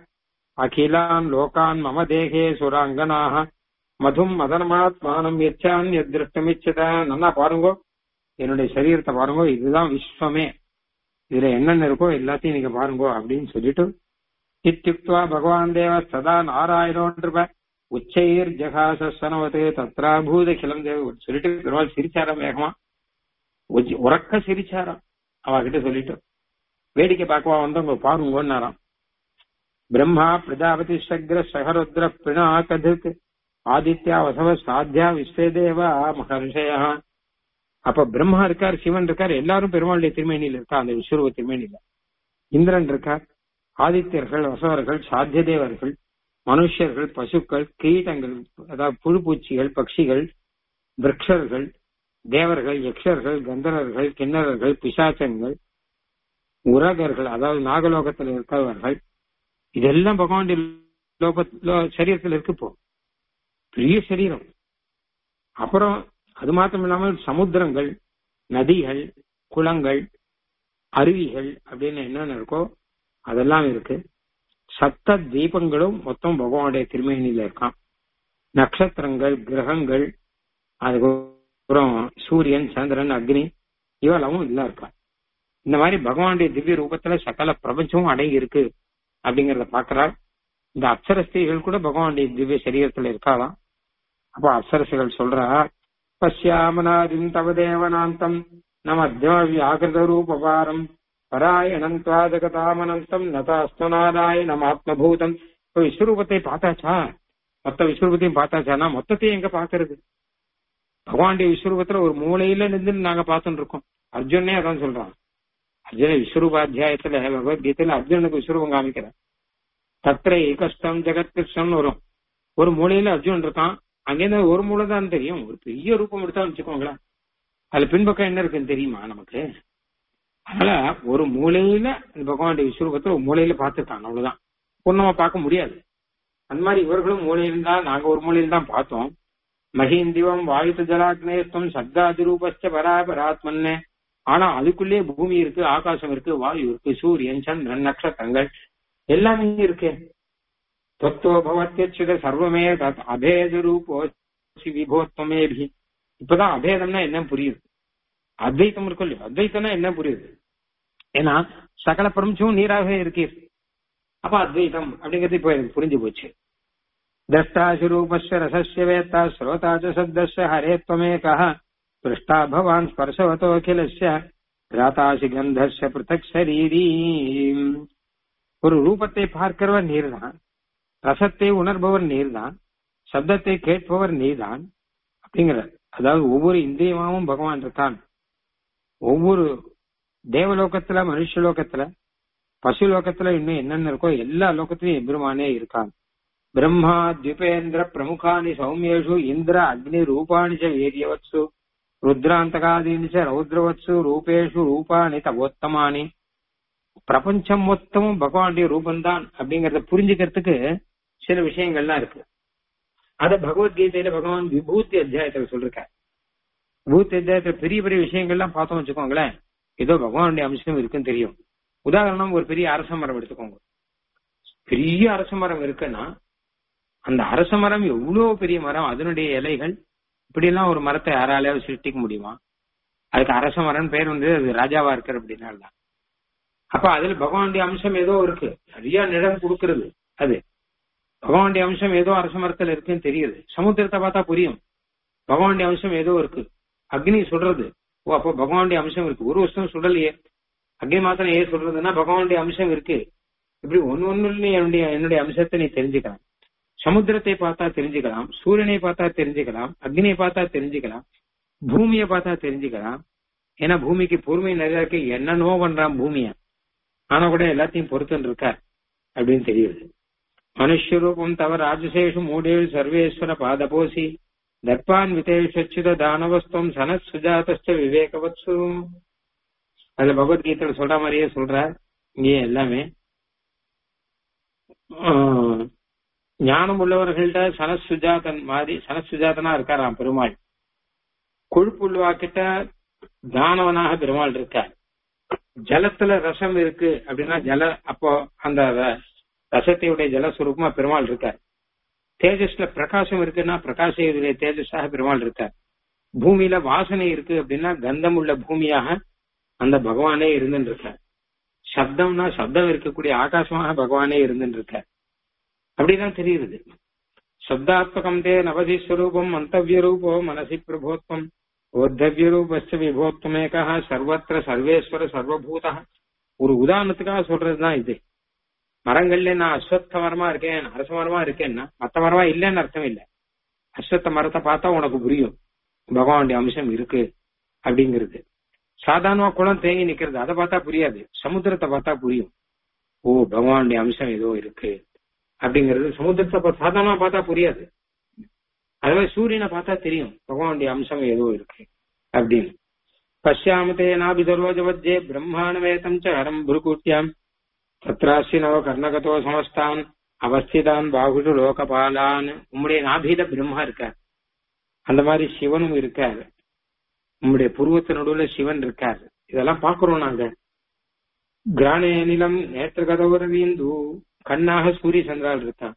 அகிலான் லோகான் மம தேகே சுராங்கனாக மதும் மதனமாத்மானம் எச்சான் எதிருஷ்டமிச்சத நல்லா பாருங்க என்னுடைய சரீரத்தை பாருங்க இதுதான் விஸ்வமே இதுல என்னென்ன இருக்கோ எல்லாத்தையும் நீங்க பாருங்க அப்படின்னு சொல்லிட்டு இத்தியுக்துவா பகவான் தேவ சதா நாராயணோன்ற உச்சைர் ஜகாசனவதே தத்ராபூத கிளம் தேவ சொல்லிட்டு பெருமாள் சிரிச்சாராம் வேகமா உச்சி- உறக்க சிரிச்சாராம் அவகிட்ட சொல்லிட்டு வேடிக்கை பார்க்கவா வந்தவங்க பாருங்கன்னாராம் பிரம்மா பிரஜாபதி சக்ர சகருத்ர பிரணாகதுக் ஆதித்யா வசவ சாத்தியா விஸ்வதேவா மகர்ஷயா அப்ப பிரம்மா இருக்கார் சிவன் இருக்கார் எல்லாரும் பெருமாளுடைய திருமேனியில் இருக்கா அந்த விஸ்வரூப திருமேனியில இந்திரன் இருக்கார் ஆதித்யர்கள் வசவர்கள் சாத்திய தேவர்கள் மனுஷர்கள் பசுக்கள் கீட்டங்கள் அதாவது புழு பூச்சிகள் பட்சிகள் விரக்ஷர்கள் தேவர்கள் யக்ஷர்கள் கந்தரர்கள் கிண்ணறர்கள் பிசாச்சங்கள் உரகர்கள் அதாவது நாகலோகத்தில் இருக்கிறவர்கள் இதெல்லாம் பகவானுடைய லோக லோ- சரீரத்தில் இருக்கு இப்போ பெரிய சரீரம் அப்புறம் அது மாத்திரம் இல்லாமல் சமுத்திரங்கள் நதிகள் குளங்கள் அருவிகள் அப்படின்னு என்னென்ன இருக்கோ அதெல்லாம் இருக்கு சப்த தீபங்களும் மொத்தம் பகவானுடைய திருமேனியில இருக்கான் நட்சத்திரங்கள் கிரகங்கள் அதுக்கப்புறம் சூரியன் சந்திரன் அக்னி இவெல்லாம் எல்லாம் இருக்கா இந்த மாதிரி பகவானுடைய திவ்ய ரூபத்துல சகல பிரபஞ்சமும் அடங்கி இருக்கு அப்படிங்கறத பாக்குறார் இந்த அப்சரஸ்திகள் கூட பகவானுடைய திவ்ய சரீரத்துல இருக்காளாம் அப்ப அப்சரசுகள் சொல்றா பசியாமனாதிம் தவ தேவனாந்தம் நம வியாகிருத ரூபபாரம் பராயணம் துவாதகதாமனந்தம் நதாஸ்தனாதாய நம்ம ஆத்மபூதம் இப்ப விஸ்வரூபத்தை பார்த்தாச்சா மொத்த விஸ்வரூபத்தையும் பார்த்தாச்சானா மொத்தத்தையும் எங்க பாக்குறது பகவானுடைய விஸ்வரூபத்துல ஒரு மூலையில நின்று நாங்க பார்த்துட்டு இருக்கோம் அர்ஜுனே அதான் சொல்றான் அர்ஜுன விஸ்வரூபாத்தியாயத்துல பகவத்கீதையில அர்ஜுனனுக்கு விஸ்வரூபம் காமிக்கிறார் தத்திர ஏகஷ்டம் ஜெகத் கிருஷ்ணன் வரும் ஒரு மூலையில அர்ஜுனன் இருக்கான் அங்கேருந்து ஒரு மூலை தான் தெரியும் ஒரு பெரிய ரூபம் எடுத்தா வச்சுக்கோங்களேன் அதுல பின்பக்கம் என்ன இருக்குன்னு தெரியுமா நமக்கு அதனால ஒரு மூலையில இந்த பகவானுடைய விஸ்வரூபத்தை ஒரு மூலையில பார்த்துட்டாங்க அவ்வளவுதான் பூர்ணமா பார்க்க முடியாது அந்த மாதிரி இவர்களும் மூலையில தான் நாங்க ஒரு மூலையில தான் பார்த்தோம் மகேந்திவம் வாயுத்து ஜலாக்னேஸ்தம் சப்தாதி ரூபஸ்ட பராபராத்மன்னு ஆனா அதுக்குள்ளேயே பூமி இருக்கு ஆகாசம் இருக்கு வாயு இருக்கு சூரியன் சந்திரன் நட்சத்திரங்கள் எல்லாமே இருக்கு தத்துவ பவத்தியச்சுத சர்வமே தத் அபேத ரூபோ விபோத்வமேபி இப்பதான் அபேதம்னா என்ன புரியுது அத்வைத்தம் இருக்கும் இல்லையா அத்வைத்தம்னா என்ன புரியுது ஏன்னா சகல பிரபஞ்சமும் நீராகவே இருக்கீர் அப்ப அத்வைதம் அப்படிங்கிறது இப்போ எனக்கு புரிஞ்சு போச்சு திரஷ்டாசு ரூபஸ்ய ரசஸ்ய வேத்தா ஸ்ரோதா ச சப்தஸ்ய ஹரேத்வமேகः पृष्ठा भवान् स्पर्शवतोऽखिलस्य கிராதாசி கந்தர்ஷ பிருத்தக் சரீரி ஒரு ரூபத்தை பார்க்கிறவர் நீர்தான் ரசத்தை உணர்பவர் நீர்தான் சப்தத்தை கேட்பவர் நீர்தான் அப்படிங்கிறார் அதாவது ஒவ்வொரு இந்திரியமாவும் பகவான் இருக்கான் ஒவ்வொரு தேவலோகத்துல மனுஷ லோகத்துல பசு லோகத்துல இன்னும் என்னென்ன இருக்கோ எல்லா லோகத்திலும் எம்பெருமானே இருக்கான் பிரம்மா த்விபேந்திர பிரமுகானி சௌமியேஷு இந்திர அக்னி ரூபாணி ச வீரியவத்சு ருத்ராந்தகாதீனி ச ரௌத்ரவத்சு ரூபேஷு ரூபாணி தவோத்தமானி பிரபஞ்சம் மொத்தமும் பகவானுடைய ரூபந்தான் அப்படிங்கறத புரிஞ்சுக்கிறதுக்கு சில விஷயங்கள்லாம் இருக்கு அத பகவத்கீதையில பகவான் விபூதி அத்தியாயத்துல சொல்லிருக்கார் பூத் அத்தியாயத்துல பெரிய பெரிய விஷயங்கள்லாம் பார்த்தோம் வச்சுக்கோங்களேன் ஏதோ பகவானுடைய அம்சம் இருக்குன்னு தெரியும் உதாரணம் ஒரு பெரிய அரச மரம் எடுத்துக்கோங்க பெரிய அரச மரம் இருக்குன்னா அந்த அரச மரம் எவ்வளவு பெரிய மரம் அதனுடைய இலைகள் இப்படி எல்லாம் ஒரு மரத்தை யாராலையாவது சிருஷ்டிக்க முடியுமா அதுக்கு அரச மரம் பேர் வந்து அது ராஜாவா இருக்கிற அப்படின்னா தான் அப்ப அதுல பகவானுடைய அம்சம் ஏதோ இருக்கு நிறைய நிழல் கொடுக்கறது அது பகவானுடைய அம்சம் ஏதோ அரச மரத்துல இருக்குன்னு தெரியுது சமுத்திரத்தை பார்த்தா புரியும் பகவானுடைய அம்சம் ஏதோ இருக்கு அக்னி சொல்றது ஓ அப்போ பகவானுடைய அம்சம் இருக்கு ஒரு வருஷம் சுடலையே அக்னி மாத்திரம் ஏன் சொல்றதுன்னா பகவானுடைய அம்சம் இருக்கு இப்படி ஒன்னு ஒன்னு என்னுடைய என்னுடைய அம்சத்தை நீ தெரிஞ்சுக்கலாம் சமுத்திரத்தை பார்த்தா தெரிஞ்சுக்கலாம் சூரியனை பார்த்தா தெரிஞ்சுக்கலாம் அக்னியை பார்த்தா தெரிஞ்சுக்கலாம் பூமியை பார்த்தா தெரிஞ்சுக்கலாம் ஏன்னா பூமிக்கு பொறுமை நிறைய இருக்கு என்னென்னவோ பண்றான் பூமிய ஆனா கூட எல்லாத்தையும் பொறுத்துன்னு இருக்கார் அப்படின்னு தெரியுது மனுஷ்ய ரூபம் தவ ராஜசேஷு மூடேஷு சர்வேஸ்வர பாதபோசி தர்பான் விதேஷச்சுத தானவஸ்தம் சனத் சுஜாதஸ்ட விவேகவத்சு அதுல பகவத்கீதையில சொல்ற மாதிரியே சொல்றார் இங்கே எல்லாமே ஆஹ், ஞானம் உள்ளவர்கள்ட்ட சனத் சுஜாதன் மாதிரி சனத் சுஜாதனா இருக்காராம் பெருமாள் கொழுப்புள்ளுவா கிட்ட தானவனாக பெருமாள் இருக்கார் ஜலத்துல ரசம் இருக்கு அப்படின்னா ஜல அப்போ அந்த ர- ரசத்தையுடைய ஜலஸ்வரூபமா பெருமாள் இருக்கார் தேஜஸ்ல பிரகாசம் இருக்குன்னா பிரகாசத்துடைய தேஜஸாக பெருமாள் இருக்கார் பூமியில வாசனை இருக்கு அப்படின்னா கந்தம் உள்ள பூமியாக அந்த பகவானே இருந்துட்டு இருக்கார் சப்தம்னா சப்தம் இருக்கக்கூடிய ஆகாசமாக பகவானே இருந்துட்டு இருக்கார் அப்படிதான் தெரியுது சப்தாத்மகம் தே நவதி ஸ்வரூபம் மந்தவிய ரூபோ மனசி பிரபோத்வம் ஓத்தவிய ரூபஸ்ய விபோத்வமேகா சர்வத்திர சர்வேஸ்வர சர்வபூதா ஒரு உதாரணத்துக்காக சொல்றதுதான் இது மரங்கள்ல நான் அஸ்வத்த மரமா இருக்கேன் அரச மரமா இருக்கேன்னா மத்த மரமா இல்லைன்னு அர்த்தம் இல்ல அஸ்வத்த மரத்தை பார்த்தா உனக்கு புரியும் பகவானுடைய அம்சம் இருக்கு அப்படிங்கிறது சாதாரணமா குளம் தேங்கி நிக்கிறது அதை பார்த்தா புரியாது சமுத்திரத்தை பார்த்தா புரியும் ஓ பகவானுடைய அம்சம் ஏதோ இருக்கு அப்படிங்கிறது சமுத்திரத்தை பா- சாதாரணமா பார்த்தா புரியாது அது மாதிரி சூரியனை பார்த்தா தெரியும் பகவானுடைய அம்சம் ஏதோ இருக்கு அப்படின்னு பசியாமதே நாபிதரோஜவஜ்ஜே பிரம்மாணவேதம் ச ஹரம் புருகுட்டியாம் தத்ராசி நவ கர்ணகதோ சமஸ்தான் அவஸ்திதான் பாகுஷு லோகபாலான் உம்முடைய நாபியில பிரம்மா இருக்கார் அந்த மாதிரி சிவனும் இருக்கார் உம்முடைய புருவத்து நடுவுல சிவன் இருக்கார் இதெல்லாம் பாக்குறோம் நாங்க கிரானே நிலம் நேற்று கதவுரவீந்து கண்ணாக சூரிய சந்திரால் இருக்கார்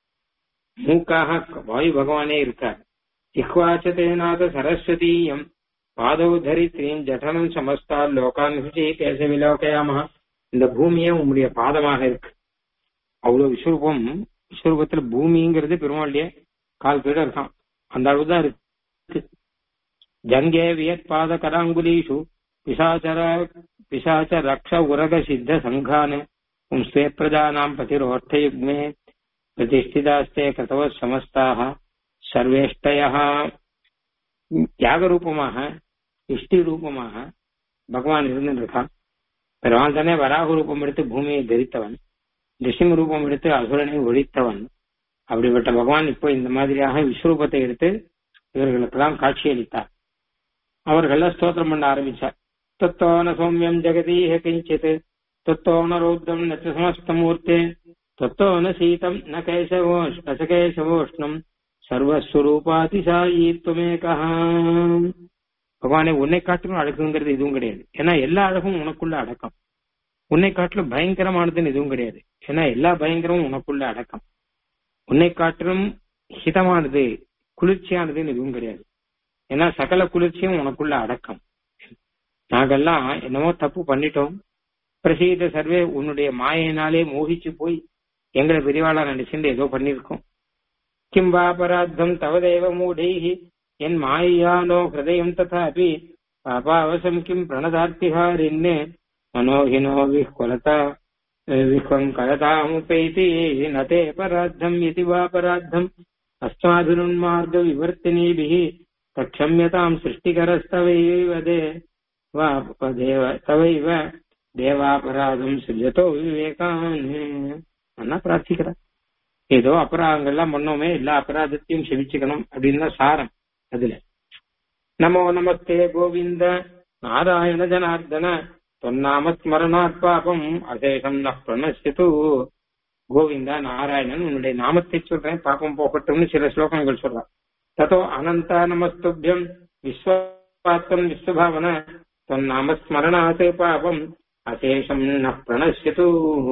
மூக்காக வாயு பகவானே இருக்கார் இஹ்வாச்சதேநாத சரஸ்வதீயம் பாதவ தரித்ரீம் ஜடனம் சமஸ்தால் லோகான் ஹுஜி கேச விலோகயாம இந்த பூமியே உம்முடைய பாதமாக இருக்கு அவ்வளவு விஸ்வரூபம் விஸ்வரூபத்துல பூமிங்கிறது பெருமாளுடைய கால் கீழ இருக்கான் அந்த அளவுதான் இருக்கு ஜங்கே வியத் பாத கராங்குலீஷு பிசாச்சர பிசாச்ச ரக்ஷ உரக சித்த சங்கான் உம் ஸ்வே பிரஜானாம் பதிரோர்த்தயுக்மே பிரதிஷ்டிதாஸ்தே கிருதவ சமஸ்தாக சர்வேஷ்டய தியாக ரூபமாக இஷ்டி ரூபமாக பகவான் இருந்திருக்கான் பெருமாள் தானே வராக ரூபம் எடுத்து பூமியை தரித்தவன் நிசிம்ம ரூபம் எடுத்து அசுரனை ஒழித்தவன் அப்படிப்பட்ட பகவான் இப்போ இந்த மாதிரியாக விஸ்வரூபத்தை எடுத்து இவர்களுக்கெல்லாம் காட்சியளித்தார் அவர்கள் ஸ்தோத்திரம் பண்ண ஆரம்பிச்சார் தத்தோன சௌமியம் ஜெகதீஹ கிஞ்சித் தத்தோன ரௌத்ரம் ந ச சமஸ்தமூர்த்தே தத்தோன சீதம் ந கேசவோஷ் ந ச கேசவோஷ்ணம் சர்வஸ்வரூபாதிசாயி துமேகா பகவானே உன்னை காட்டிலும் அழகுங்கிறது எதுவும் கிடையாது ஏன்னா எல்லா அழகும் உனக்குள்ள அடக்கம் உன்னை காட்டிலும் பயங்கரமானதுன்னு எதுவும் கிடையாது ஏன்னா எல்லா பயங்கரமும் உனக்குள்ள அடக்கம் உன்னை காட்டிலும் ஹிதமானது குளிர்ச்சியானதுன்னு எதுவும் கிடையாது ஏன்னா சகல குளிர்ச்சியும் உனக்குள்ள அடக்கம் நாங்கெல்லாம் என்னமோ தப்பு பண்ணிட்டோம் பிரசீத சர்வே உன்னுடைய மாயினாலே மோகிச்சு போய் எங்களை பெரியவாளா நினைச்சுட்டு ஏதோ பண்ணிருக்கோம் கிம்பாபராத்தம் தவதேவ மூடைஹி என் மாயானோ ஹிருதயம் ததாபி பாபாவசம் கிம் பிரணதார்த்திஹாரின்னு மனோஹினோ விஹ்குலதா விஹ்வம் கலதாமுபைதி நதே பராத்தம் இதி வா பராத்தம் அஸ்மாதுன்மார்க விவர்த்தினீபிः தக்ஷம்யதாம் சிருஷ்டிகரஸ்தவைவ தே வா தேவ தவைவ தேவாபராதம் சிஜதோ விவேகான் அண்ணா பிரார்த்திக்கிறார் ஏதோ அபராதங்கள்லாம் பண்ணோமே எல்லா அபராதத்தையும் செவிச்சுக்கணும் அப்படின்னு தான் சாரம் அதுல நமோ நமஸ்தே கோவிந்த நாராயண ஜனார்தன தொன்னாம ஸ்மரணாத் பாபம் அசேஷம் ந பிரணசித்து கோவிந்தா நாராயணன் உன்னுடைய நாமத்தை சொல்றேன் பாப்பம் போகட்டும்னு சில ஸ்லோகங்கள் சொல்றான் ததோ அனந்தா நமஸ்துபியம் விஸ்வ பாத்தம் விஸ்வபாவன தொன்னாம ஸ்மரணாத் பாபம் அசேஷம் ந பிரணசியது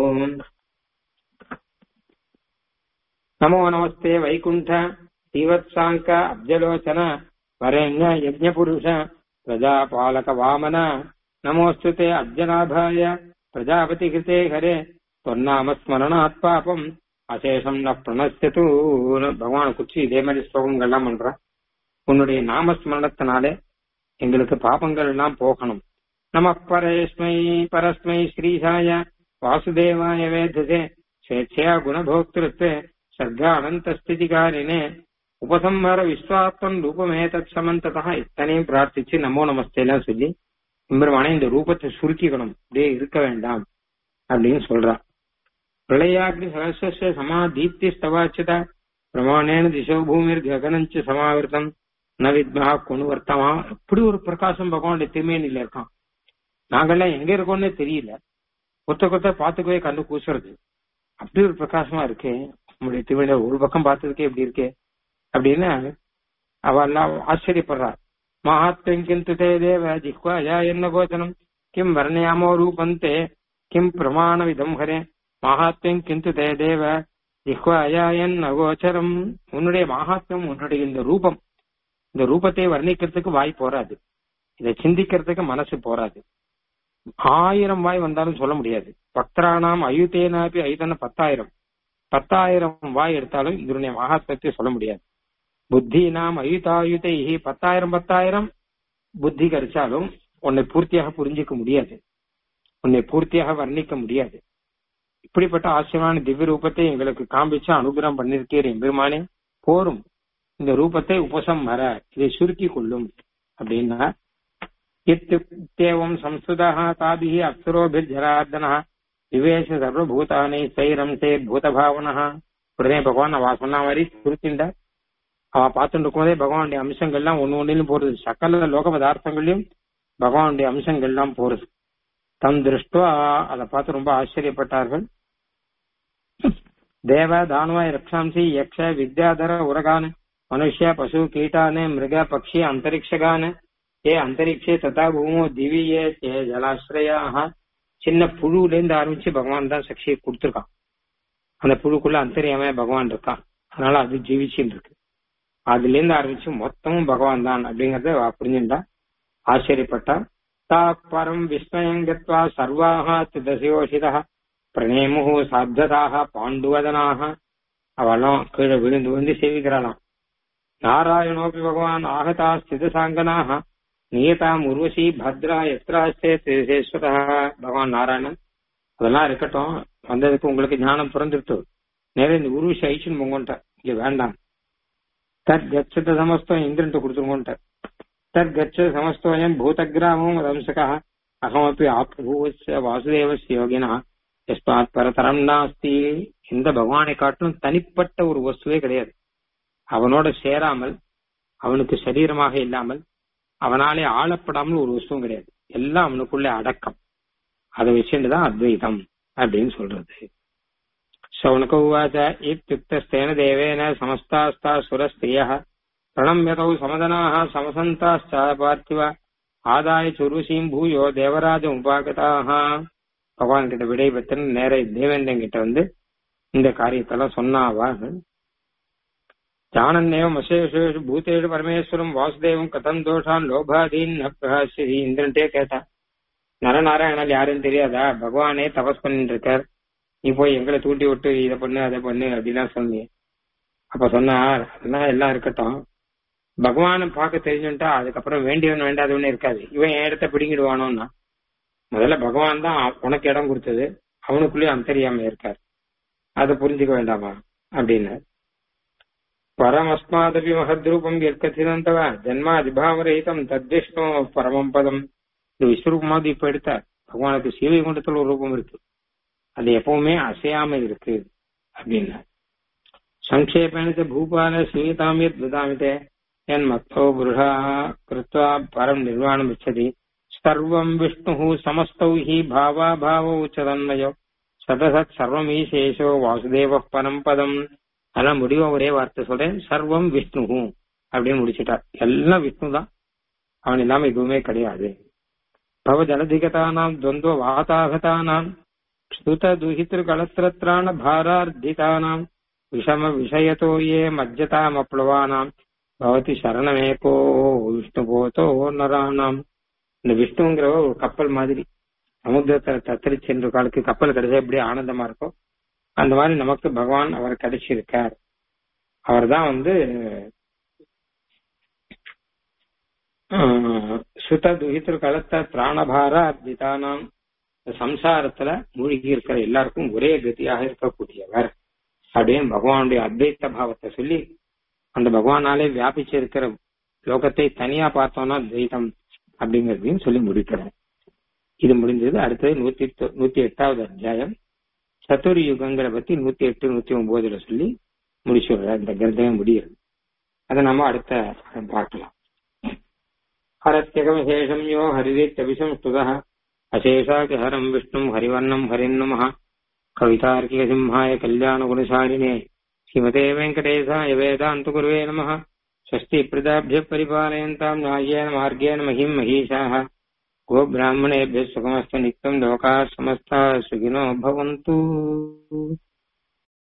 நமோ நமஸ்தே வைகுண்ட ஸ்ரீவத்சாங்க அப்ஜலோச்சன வரண்ய யஜ்ஞபுருஷ பிரஜாபாலக வாமன நமோஸ்துதே அப்ஜநாபாய பிரஜாபதி கிருதே ஹரே தொன்னாம ஸ்மரணாத் பாபம் அசேஷம் ந பிரணசியது பகவான் குச்சி இதே மாதிரி ஸ்லோகங்கள்லாம் பண்றான் உன்னுடைய நாமஸ்மரணத்தினாலே எங்களுக்கு பாபங்கள் எல்லாம் போகணும் நம பரஸ்மை பரஸ்மை ஸ்ரீசாய வாசுதேவாய வேதசே ஸ்வேച്ഛயா குணபோக்திருத்தே சர்க்கா அனந்த ஸ்திதிகாரினே உபசம்ஹார விஸ்வாத்மன் ரூபமே தத் சமந்ததா இத்தனையும் பிரார்த்திச்சு நமோ நமஸ்தேலாம் சொல்லி எம்பெருமானே இந்த ரூபத்தை சுருக்கிக்கணும் அப்படியே இருக்க வேண்டாம் அப்படின்னு சொல்றா பிரளயாக்னி சகசிய சமா தீப்தி ஸ்தவாச்சிதா பிரமாணேன திசோ பூமிர் ககனஞ்சு சமாவிருத்தம் ந வித்மா கொண்டு வர்த்தமா இப்படி ஒரு பிரகாசம் பகவானுடைய திருமேனில இருக்கான் நாங்கெல்லாம் எங்க இருக்கோம்னே தெரியல கொத்த கொத்த பாத்துக்கவே கண்டு கூசுறது அப்படி ஒரு பிரகாசமா இருக்கு நம்முடைய திருமண ஒரு பக்கம் பார்த்ததுக்கே இப்படி இருக்கே அப்படின்னு அவ எல்லாம் ஆச்சரியப்படுறா மகாத்மியம் கிந்து தே தேவ ஜிஹ்வாயா என்ன கோச்சனம் கிம் வர்ணயாமோ ரூபந்தே கிம் பிரமாண விதம் ஹரே மகாத்மியம் கிந்து தே தேவ ஜிஹ்வாயா என்ன கோச்சரம் உன்னுடைய மகாத்மியம் உன்னுடைய இந்த ரூபம் இந்த ரூபத்தை வர்ணிக்கிறதுக்கு வாய் போராது இதை சிந்திக்கிறதுக்கு மனசு போராது ஆயிரம் வாய் வந்தாலும் சொல்ல முடியாது பக்தரானாம் அயுதேனாபி ஐதன பத்தாயிரம் பத்தாயிரம் வாய் எடுத்தாலும் இதனுடைய மகாத்மத்தை சொல்ல முடியாது புத்தி நாம் அயுதாயுதை பத்தாயிரம் பத்தாயிரம் புத்தி கரிச்சாலும் உன்னை பூர்த்தியாக புரிஞ்சிக்க முடியாது உன்னை பூர்த்தியாக வர்ணிக்க முடியாது இப்படிப்பட்ட ஆச்சரியமான திவ்ய ரூபத்தை எங்களுக்கு காண்பிச்சு அனுகிரகம் பண்ணிருக்கீர் எம்பெருமானே போரும் இந்த ரூபத்தை உபசம் வர இதை சுருக்கி கொள்ளும் அப்படின்னா இத்தியேவம் சம்ஸ்கிருதா தாபிஹி அப்சரோபிர்ஜரார்தன விவேஷ சர்வபூதானை சைரம் சே பூதபாவனா உடனே பகவான் அவ சொன்ன மாதிரி சுருக்கிண்ட அவ பார்த்துட்டு இருக்கும்போதே பகவானுடைய அம்சங்கள்லாம் ஒன்னு ஒன்னிலும் போறது சகல லோக பதார்த்தங்களையும் பகவானுடைய அம்சங்கள்லாம் போறது தம் திருஷ்டுவா அதை பார்த்து ரொம்ப ஆச்சரியப்பட்டார்கள் தேவ தானுவாய் ரக்ஷாம்சி யக்ஷ வித்யாதர உரகான மனுஷ்ய பசு கீட்டானே மிருக பக்ஷி அந்தரிக்ஷகான ஏ அந்தரிக்ஷே ததா பூமோ திவியே ஏ ஜலாஸ்ரயாக சின்ன புழுல இருந்து ஆரம்பிச்சு பகவான் தான் சக்தியை கொடுத்துருக்கான் அந்த புழுக்குள்ள அந்தரியாம பகவான் இருக்கான் அதனால அது ஜீவிச்சுன்னு இருக்கு அதுல இருந்து ஆரம்பிச்சு மொத்தமும் பகவான் தான் அப்படிங்கறத புரிஞ்சுட்டா ஆச்சரியப்பட்டா தா பரம் விஸ்மயங்கத்வா சர்வாக திதசயோஷிதா பிரணேமுகு சாத்ததாக பாண்டுவதனாக அவெல்லாம் கீழே விழுந்து விழுந்து சேவிக்கிறாளாம் நாராயணோபி பகவான் ஆகதா ஸ்திதசாங்கனாக நியதாம் உர்வசி பத்ரா எத்ராஸ்தே தேசேஸ்வரா பகவான் நாராயணன் அதெல்லாம் இருக்கட்டும் வந்ததுக்கு உங்களுக்கு ஞானம் பிறந்துட்டு நேரம் இந்த உருவசி ஐச்சுன்னு போங்கன்ட்ட இங்க வேண்டாம் தத் கச்சத சமஸ்தம் இந்திரன்ட்டு கொடுத்துருங்கன்ட்ட தத் கச்ச சமஸ்தோயம் பூதகிராமம் வம்சகா அகமப்பி ஆப்ரூவஸ்ய வாசுதேவஸ்ய யோகினா எஸ்மாத் பரதரம் நாஸ்தி இந்த பகவானை காட்டிலும் தனிப்பட்ட ஒரு வஸ்துவே கிடையாது அவனோட சேராமல் அவனுக்கு சரீரமாக இல்லாமல் அவனாலே ஆளப்படாமல் ஒரு வஸ்துவும் கிடையாது எல்லாம் அவனுக்குள்ளே அடக்கம் அதை வச்சுட்டுதான் அத்வைதம் அப்படின்னு சொல்றது சவுனக உவாச்ச இத்தியுக்தஸ்தேன தேவேன சமஸ்தாஸ்தா சுரஸ்திரிய பிரணம்யதௌ சமதனாக சமசந்தாஸ்ச பார்த்திவ ஆதாய சுருசீம் பூயோ தேவராஜ உபாகதாக பகவான் கிட்ட விடை பெற்று நேர தேவேந்திரன் கிட்ட வந்து இந்த காரியத்தெல்லாம் சொன்னாவா ஜானன்னேவம் அசேஷேஷு பூதேஷு பரமேஸ்வரம் வாசுதேவம் கதம் தோஷான் லோபாதீன் பிரகாசி இந்திரன்ட்டே கேட்டான் நரநாராயணல் யாருன்னு தெரியாதா பகவானே தபஸ் பண்ணிட்டு இருக்கார் நீ போய் எங்களை தூண்டி விட்டு இதை பண்ணு அதை பண்ணு அப்படிலாம் சொன்னீங்க அப்ப சொன்னார் அதெல்லாம் எல்லாம் இருக்கட்டும் பகவானை பார்க்க தெரிஞ்சுட்டா அதுக்கப்புறம் வேண்டியவன் வேண்டாதவனே இருக்காது இவன் என் இடத்த பிடிங்கிடுவானோன்னா முதல்ல பகவான் தான் உனக்கு இடம் கொடுத்தது அவனுக்குள்ளேயே அந்தரியாம இருக்கார் அதை புரிஞ்சுக்க வேண்டாமா அப்படின்னு பரமஸ்மாதபி மகத்ரூபம் எற்கத்தினந்தவ ஜன்மாதிபாவரகிதம் தத்விஷ்ணு பரமம் பதம் இந்த விஸ்வரூபமாவது இப்ப எடுத்தார் பகவானுக்கு சீவை குண்டத்துல ஒரு ரூபம் இருக்கு அது எப்பவுமே அசையாம இருக்கு அப்படின்னா சங்கேபேன பூபால சீதாமிர் துதாமிதே என் மத்தோ புருஷா கிருத்வா பரம் நிர்வாணம் இச்சதி சர்வம் விஷ்ணு சமஸ்தௌ ஹி பாவா பாவௌ ச தன்மயோ சதசத் சர்வம் ஈசேஷோ வாசுதேவ பரம் பதம் அதெல்லாம் முடிவா ஒரே வார்த்தை சொல்றேன் சர்வம் விஷ்ணு அப்படின்னு முடிச்சிட்டார் எல்லாம் விஷ்ணு தான் அவன் இல்லாம எதுவுமே கிடையாது பவ ஜலதிகதானாம் துவந்துவ வாதாகதானாம் ஸ்துத துஹித்ரு கலத்திரத்ராண பாரார்த்திதானாம் விஷம விஷயத்தோ ஏ மஜ்ஜதாம் அப்ளவானாம் பவதி சரணமேகோ விஷ்ணு போதோ நரானாம் இந்த விஷ்ணுங்கிற ஒரு கப்பல் மாதிரி சமுத்திரத்தை தத்தரிச்சு சென்ற காலுக்கு கப்பல் கிடைச்சா எப்படி ஆனந்தமா இருக்கும் அந்த மாதிரி நமக்கு பகவான் அவர் கிடைச்சிருக்கார் அவர் தான் வந்து சுத துகித்திரு களத்த பிராணபார அர்ஜிதானாம் சம்சாரத்துல மூழ்கி இருக்கிற எல்லாருக்கும் ஒரே கதியாக இருக்கக்கூடியவர் அப்படின்னு பகவானுடைய அத்வைத்த பாவத்தை சொல்லி அந்த பகவானாலே வியாபிச்சு இருக்கிற லோகத்தை தனியா பார்த்தோம்னா துவைதம் அப்படிங்கறதையும் சொல்லி முடிக்கிறேன் இது முடிஞ்சது அடுத்தது நூத்தி நூத்தி எட்டாவது அத்தியாயம் சத்துரி யுகங்களை பத்தி நூத்தி எட்டு நூத்தி ஒன்பதுல சொல்லி முடிச்சு இந்த கிரந்தமே முடியுது அதை நம்ம அடுத்த பார்க்கலாம் ஹரத்யகமசேஷம் யோ ஹரிதேத்தபிஷம் ஸ்துதः அசேஷாதிஹரம் விஷ்ணும் ஹரிவர்ணம் ஹரிம் நமः கவிதார்க்கிகசிம்ஹாய கல்யாணகுணசாலினே ஸ்ரீமதே வெங்கடேசாய வேதாந்த குருவே நமः स्वस्ति प्रदाभ्य परिपालयन्ताम् न्याय्येन मार्गेण महिम् महीषाः गोब्राह्मणेभ्यः सुखमस्तु नित्यम् लोकाः समस्ताः सुखिनो भवन्तु